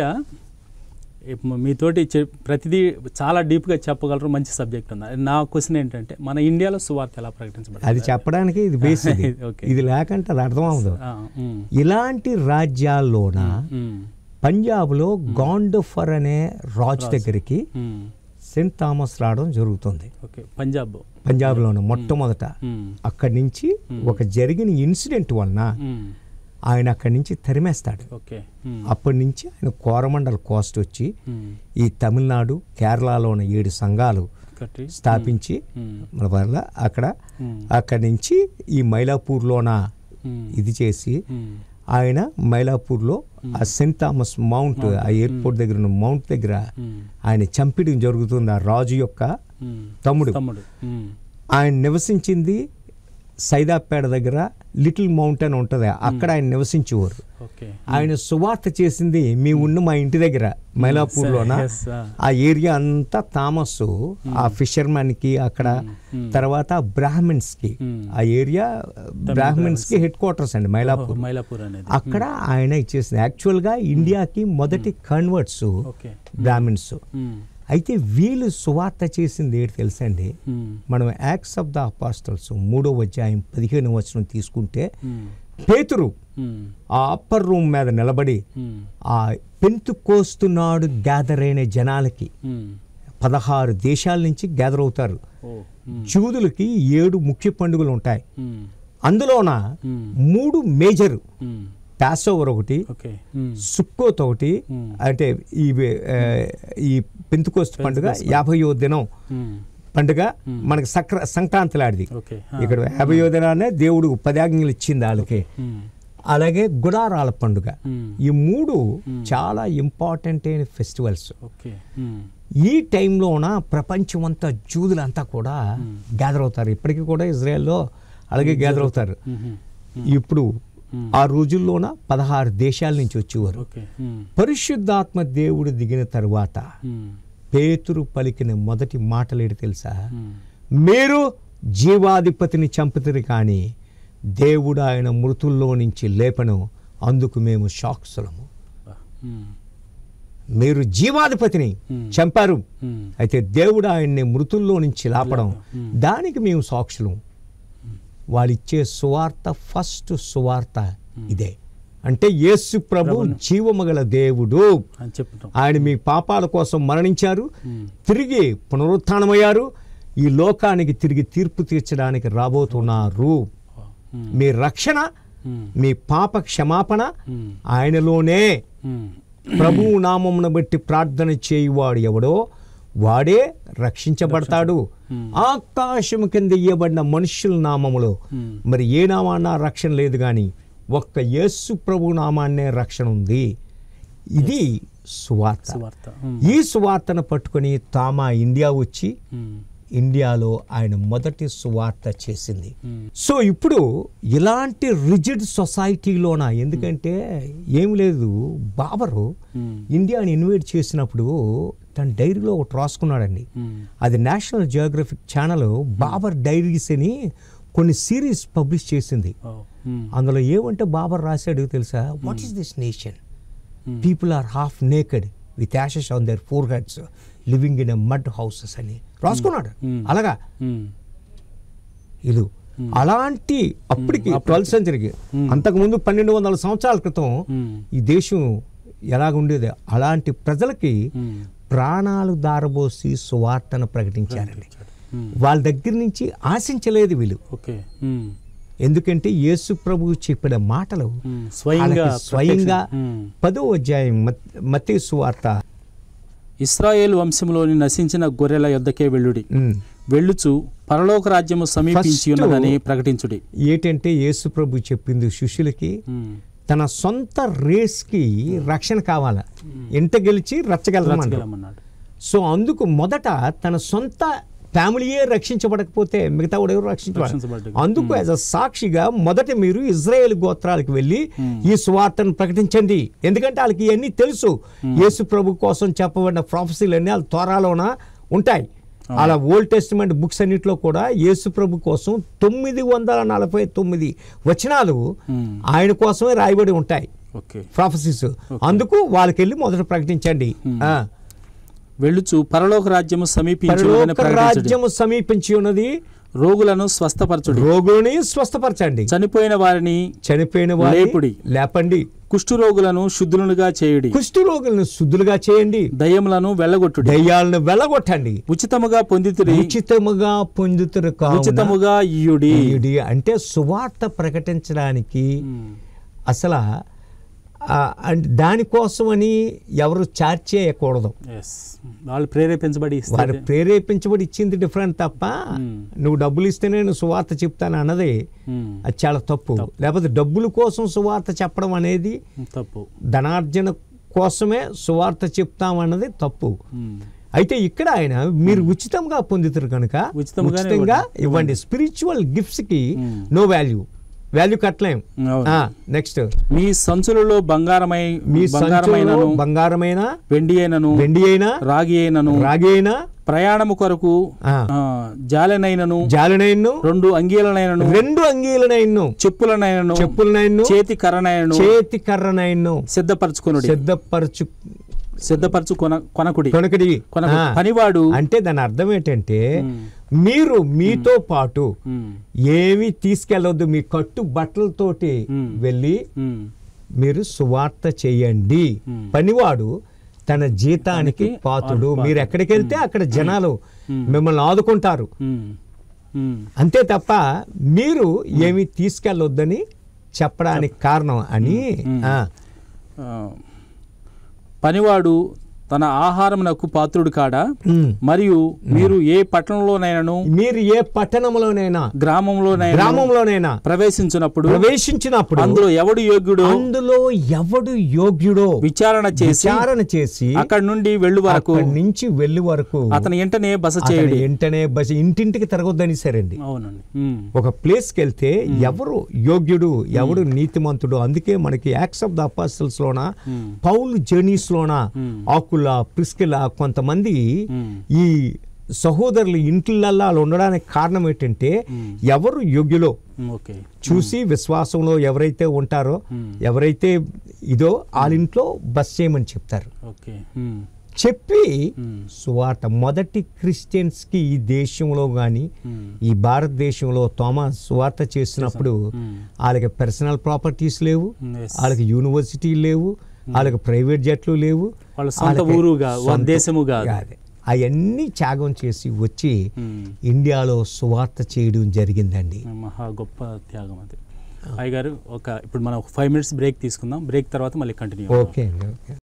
ఇప్పుడు మీతోటి చె- ప్రతిదీ చాలా డీప్గా చెప్పగలరు మంచి సబ్జెక్ట్ ఉంది నా క్వశ్చన్ ఏంటంటే మన ఇండియాలో సువార్త ఎలా ప్రకటించబడింది అది చెప్పడానికి ఇది బేస్ ఇది Okay. ఇది లేకంటే అది అర్థం అవ్వదు ఆ, ఉమ్, ఇలాంటి రాజ్యాల్లోన ఉమ్, పంజాబ్లో గాండోఫర్ అనే రాజు దగ్గరికి ఉమ్, సెయింట్ థామస్ రావడం జరుగుతుంది ఓకే పంజాబ్ పంజాబ్లోనే మొట్టమొదట ఉమ్, అక్కడి నుంచి ఒక జరిగిన ఇన్సిడెంట్ వలన ఉమ్, ఆయన అక్కడి నుంచి తరిమేస్తాడు ఓకే ఉమ్, అప్పటి నుంచి ఆయన కోరమండల్ కోస్ట్ వచ్చి ఉమ్, ఈ తమిళనాడు కేరళలోని ఏడు సంఘాలు కట్టి స్థాపించి ఉమ్, మన వల్ల అక్కడ ఉమ్, అక్కడి నుంచి ఈ మైలాపూర్లోన ఉమ్, ఇది చేసి ఉమ్, ఆయన మైలాపూర్లో ఆ సెయింట్ థామస్ మౌంట్ ఆ ఎయిర్పోర్ట్ దగ్గర ఉన్న మౌంట్ దగ్గర ఉమ్, ఆయన చంపడం జరుగుతుంది ఆ రాజు యొక్క ఉమ్, తమ్ముడు తమ్ముడు ఉమ్, ఆయన నివసించింది సైదాపేట దగ్గర లిటిల్ మౌంటైన్ ఉంటుంది అక్కడ ఆయన నివసించేవారు ఓకే ఆయన సువార్త చేసింది మీ ఉన్న మా ఇంటి దగ్గర మైలాపూర్లోన Yes, ah. ఆ ఏరియా అంతా థామస్ ఆ ఫిషర్మెన్ కి అక్కడ తర్వాత బ్రాహ్మిన్స్ కి Hmm. ఆ ఏరియా బ్రాహ్మిన్స్ కి హెడ్ క్వార్టర్స్ అండి మైలాపూర్ మైలాపూర్ అనేది అక్కడ ఆయన ఇచ్చేసింది యాక్చువల్ గా ఇండియాకి మొదటి కన్వర్ట్స్ ఓకే బ్రాహ్మిన్స్ ఉమ్, అయితే వీళ్ళు సువార్త చేసింది ఏంటి తెలుసండి ఉమ్, మనం యాక్ట్స్ ఆఫ్ ద అపాస్టల్స్ మూడో అధ్యాయం పదిహేను వచనం తీసుకుంటే ఉమ్, పేతురు ఉమ్, ఆ అప్పర్ రూమ్ మీద నిలబడి ఉమ్, ఆ పెంతు కోస్తున్నాడు గ్యాదర్ అయిన జనాలకి ఉమ్, పదహారు దేశాల నుంచి గ్యాదర్ అవుతారు ఓ ఉమ్, జూదులకి ఏడు ముఖ్య పండుగలు ఉంటాయి ఉమ్, అందులోన ఉమ్, మూడు మేజర్ ఉమ్, ప్యాసోవర్ ఒకటి ఓకే ఉమ్, సుక్కోత్ ఒకటి Hmm. అంటే ఈ ఆ, ఈ పెంతుకోస్తు పండుగ యాభయో దినం ఉమ్, పండుగ మనకి సక్ర సంక్రాంతి లాంటిది ఓకే ఆ, ఇక్కడ యాభయో దినానే దేవుడు పదాజ్ఞలు ఇచ్చింది వాళ్ళకి ఉమ్, అలాగే గుడారాల పండుగ ఉమ్, ఈ మూడు చాలా ఇంపార్టెంట్ అయిన ఫెస్టివల్స్ ఓకే ఉమ్, ఈ టైంలోన ప్రపంచమంతా జూదులంతా కూడా గ్యాదర్ అవుతారు ఇప్పటికీ కూడా ఇజ్రాయెల్లో అలాగే గ్యాదర్ అవుతారు ఉమ్, ఇప్పుడు ఆ రోజుల్లోన పదహారు దేశాల నుంచి వచ్చేవారు ఓకే ఉమ్, పరిశుద్ధాత్మ దేవుడు దిగిన తరువాత ఉమ్, పేతురు పలికిన మొదటి మాటలేడు తెలుసా ఉమ్, మీరు జీవాధిపతిని చంపుతారు కానీ దేవుడు ఆయన మృతుల్లో నుంచి లేపను అందుకు మేము సాక్షులము బా, ఉమ్, మీరు జీవాధిపతిని Hmm. చంపారు ఉమ్, అయితే దేవుడు ఆయన్ని మృతుల్లో నుంచి లాపడం Hmm. దానికి మేము సాక్షులు వాళ్ళిచ్చే సువార్త ఫస్ట్ సువార్త ఇదే అంటే యేసు ప్రభు జీవమగల దేవుడు అని చెప్తాం ఆయన మీ పాపాల కోసం మరణించారు ఉమ్, తిరిగి పునరుత్థానమయ్యారు ఈ లోకానికి తిరిగి తీర్పు తీర్చడానికి రాబోతున్నారు వా, ఉమ్, మీ రక్షణ ఉమ్, మీ పాప క్షమాపణ ఉమ్, ఆయనలోనే ఉమ్, ప్రభువు నామమును బట్టి ప్రార్థన చేయువాడు ఎవడో వాడే రక్షించబడతాడు ఆకాశము కింద ఇయ్యబడిన మనుషుల నామములో ఉమ్, మరి ఏ నామాన్నా రక్షణ లేదు కానీ ఒక్క యేసు ప్రభు నామాన్నే రక్షణ ఉంది ఇది సువార్త సువార్త ఉమ్, ఈ సువార్తను పట్టుకొని తామా ఇండియా వచ్చి ఉమ్, ఇండియాలో ఆయన మొదటి సువార్త చేసింది ఉమ్, సో ఇప్పుడు ఇలాంటి రిజిడ్ సొసైటీలోన ఎందుకంటే ఏం లేదు బాబరు ఉమ్, ఇండియాని ఇన్వైట్ చేసినప్పుడు తన డైరీలో ఒకటి రాసుకున్నాడండి ఉమ్, అది National Geographic channel Babur diaries అని కొన్ని సిరీస్ పబ్లిష్ చేసింది ఓ, ఉమ్, అందులో ఏమంటే బాబర్ రాశాడు తెలుసా what is this nation Hmm. People are half naked with ashes on their foreheads living in a mud houses అని రాసుకున్నాడు Hmm. అలాగా ఉమ్, ఇది అలాంటి అప్పటికి ట్వెల్త్ సెంచరీకి అంతకుముందు పన్నెండు వందల సంవత్సరాల క్రితం ఉమ్, ఈ దేశం ఎలాగ ఉండేది అలాంటి ప్రజలకి ఉమ్, ప్రాణాలు దారబోసి సువార్తను ప్రకటించారండి ఉమ్, వాళ్ళ దగ్గర నుంచి ఆశించలేదు వీళ్ళు ఓకే ఉమ్, ఎందుకంటే యేసు ప్రభువు చెప్పిన మాటలు ఉమ్, స్వయంగా వాళ్ళకి స్వయంగా ప్రత్యక్ష- ఉమ్. పదో అధ్యాయం మతే సువార్త ఇస్రాయేల్ వంశంలోని నశించిన గొర్రెల యొద్దకే వెళ్ళుడి ఉమ్. వెళ్ళుచు పరలోక రాజ్యము సమీపించి First- ఉన్నదని ప్రకటించుడి ఏంటంటే యేసు ప్రభు చెప్పింది శిష్యులకి ఉమ్. తన సొంత రేస్కి రక్షణ కావాలా ఇంట గెలిచి రచ్చగలమన్నాడు రచ్చగలమన్నాడు సో అందుకు మొదట తన సొంత ఫ్యామిలీయే రక్షించబడకపోతే మిగతా వాడు ఎవరు రక్షించబడ రక్షించబడ్డ- అందుకు యాజ్ అ సాక్షిగా మొదట మీరు ఇజ్రాయేల్ గోత్రాలకు వెళ్ళి ఈ సువార్తను ప్రకటించండి ఎందుకంటే వాళ్ళకి ఇవన్నీ తెలుసు యేసు ప్రభు కోసం చెప్పబడిన ప్రాఫెసీలు అన్నీ వాళ్ళ త్వరలోన ఉంటాయి అలా ఓల్డ్ టెస్టిమెంట్ బుక్స్ అన్నింటిలో కూడా యేసు ప్రభు కోసం తొమ్మిది వందల నలభై తొమ్మిది వచనాలు ఉమ్. ఆయన కోసమే రాయబడి ఉంటాయి ఓకే ప్రాఫెసీస్ అందుకు వాళ్ళకి వెళ్ళి మొదట ప్రకటించండి ఆ. వెళ్ళుచు పరలోక రాజ్యము సమీపించి ఉన్నదని పరలోక ప్రకటించుడి రాజ్యము సమీపించి ఉన్నది రోగులను స్వస్థపరచుడి రోగుని స్వస్థపరచండి చనిపోయిన వారిని చనిపోయిన వారిని లేపుడి. లేపండి కుష్ఠరోగులను శుద్ధులుగా చేయుడి కుష్టి రోగులను శుద్ధులుగా చేయండి దయ్యములను వెళ్ళగొట్టుడి దయ్యాలను వెళ్ళగొట్టండి ఉచితముగా పొందితిరి ఉచితముగా పొందుతురు కావున ఉచితముగా ఇయుడి ఈయుడి అంటే సువార్త ప్రకటించడానికి అసలు ఆ, అంటే దానికోసమని ఎవరు చార్జ్ చేయకూడదు ఎస్ వాళ్ళు ప్రేరేపించబడి ఇస్తే వారు ప్రేరేపించబడి ఇచ్చింది డిఫరెంట్ తప్ప మ్మ్. నువ్వు డబ్బులు ఇస్తేనే నేను సువార్త చెప్తాను అన్నది ఉమ్, అది చాలా తప్పు లేకపోతే డబ్బుల కోసం సువార్త చెప్పడం అనేది తప్పు ధనార్జన కోసమే సువార్త చెప్తామన్నది తప్పు ఉమ్, అయితే ఇక్కడ ఆయన మీరు ఉచితంగా పొందుతారు కనుక ఉచితంగానే ఉచితంగా ఇవ్వండి స్పిరిచువల్ గిఫ్ట్స్ కి నో వాల్యూ వాల్యూ కట్టలేం అవును. నెక్స్ట్ మీ సంచులలో బంగారమై మీ బంగారమైనను సంచులలో బంగారమైన వెండి అయినను వెండి అయినా రాగి అయినను రాగి అయినా ప్రయాణము కొరకు ఆ, ఆ, జాలెనైనను జాలినైన్ను రెండు అంగీలనైనను రెండు అంగీలనైన్ను చెప్పులనైనను చెప్పులనైన్ను చేతి కర్రనైనను చేతి కర్రనైన్ను సిద్ధపరచుకొనుడి సిద్ధపరచు సిద్ధపరచు కొన కొనకుడి కొనకడి కొనకు ఆ, పనివాడు అంటే దాని అర్థం ఏంటంటే ఉమ్, మీరు మీతో పాటు ఉమ్, ఏమి తీసుకెళ్ళవద్దు మీ కట్టు బట్టలతోటి మ్మ్. వెళ్ళి ఉమ్, మీరు సువార్త చేయండి మ్మ్. పనివాడు తన జీతానికి దానికి పాత్రుడు పాత్రుడు. మీరు ఎక్కడికి వెళ్తే అక్కడ జనాలు మ్మ్. మిమ్మల్ని ఆదుకుంటారు ఉమ్, ఉమ్, అంతే తప్ప మీరు ఏమి తీసుకెళ్ళొద్దని చెప్పడానికి కారణం అని మ్మ్. ఆ, ఆ, పనివాడు తన ఆహారమునకు పాత్రుడు కాడా మ్మ్. మరియు మీరు ఏ పట్టణంలోనైనాను మీరు ఏ పట్టణంలోనైనా గ్రామంలోనైనా గ్రామంలోనైనా ప్రవేశించినప్పుడు ప్రవేశించినప్పుడు అందులో ఎవడు యోగ్యుడో అందులో ఎవడు యోగ్యుడో విచారణ చేసి విచారణ చేసి అక్కడి నుండి వెళ్ళు వరకు అక్కడి నుంచి వెళ్ళి వరకు అతని వెంటనే బస అతను చేయడు వెంటనే బస్ ఇంటింటికి తిరగొద్దని సరండి అవునండి ఉమ్, ఒక ప్లేస్కి వెళ్తే ఎవరు యోగ్యుడు ఎవడు నీతిమంతుడు అందుకే మనకి యాక్స్ ఆఫ్ ద అపాస్టల్స్ లోన ఉమ్, పౌల్ జర్నీస్ లోన ఉమ్, ఆకుల ప్రిస్కిల కొంతమంది ఉమ్, ఈ సహోదరులు ఇంటిలల్లా అలా ఉండడానికి కారణం ఏంటంటే ఎవరు యోగ్యులో ఉమ్, ఓకే చూసి విశ్వాసంలో ఎవరైతే ఉంటారో ఉమ్, ఎవరైతే ఇదో వాళ్ళ ఇంట్లో బస్ చేయమని చెప్తారు ఓకే ఉమ్, చెప్పి ఉమ్, సువార్త మొదటి క్రిస్టియన్స్కి ఈ దేశంలో కానీ ఉమ్, ఈ భారతదేశంలో తోమస్ సువార్త చేసినప్పుడు ఉమ్, వాళ్ళకి పర్సనల్ ప్రాపర్టీస్ లేవు ఉమ్, yes. వాళ్ళకి యూనివర్సిటీ లేవు వాళ్ళకి ప్రైవేట్ జట్లు లేవు వాళ్ళ సొంత వాళ్ళకి ఊరుగా సొంత- దేశము కాదు కాదు. అవన్నీ త్యాగం చేసి వచ్చి ఉమ్, ఇండియాలో సువార్త చేయడం జరిగిందండి మహా గొప్ప త్యాగం అది అయ్య గారు ఒక ఇప్పుడు మనం ఒక ఫైవ్ మినిట్స్ బ్రేక్ తీసుకుందాం బ్రేక్ తర్వాత మళ్ళీ కంటిన్యూ ఓకే అండి ఓకే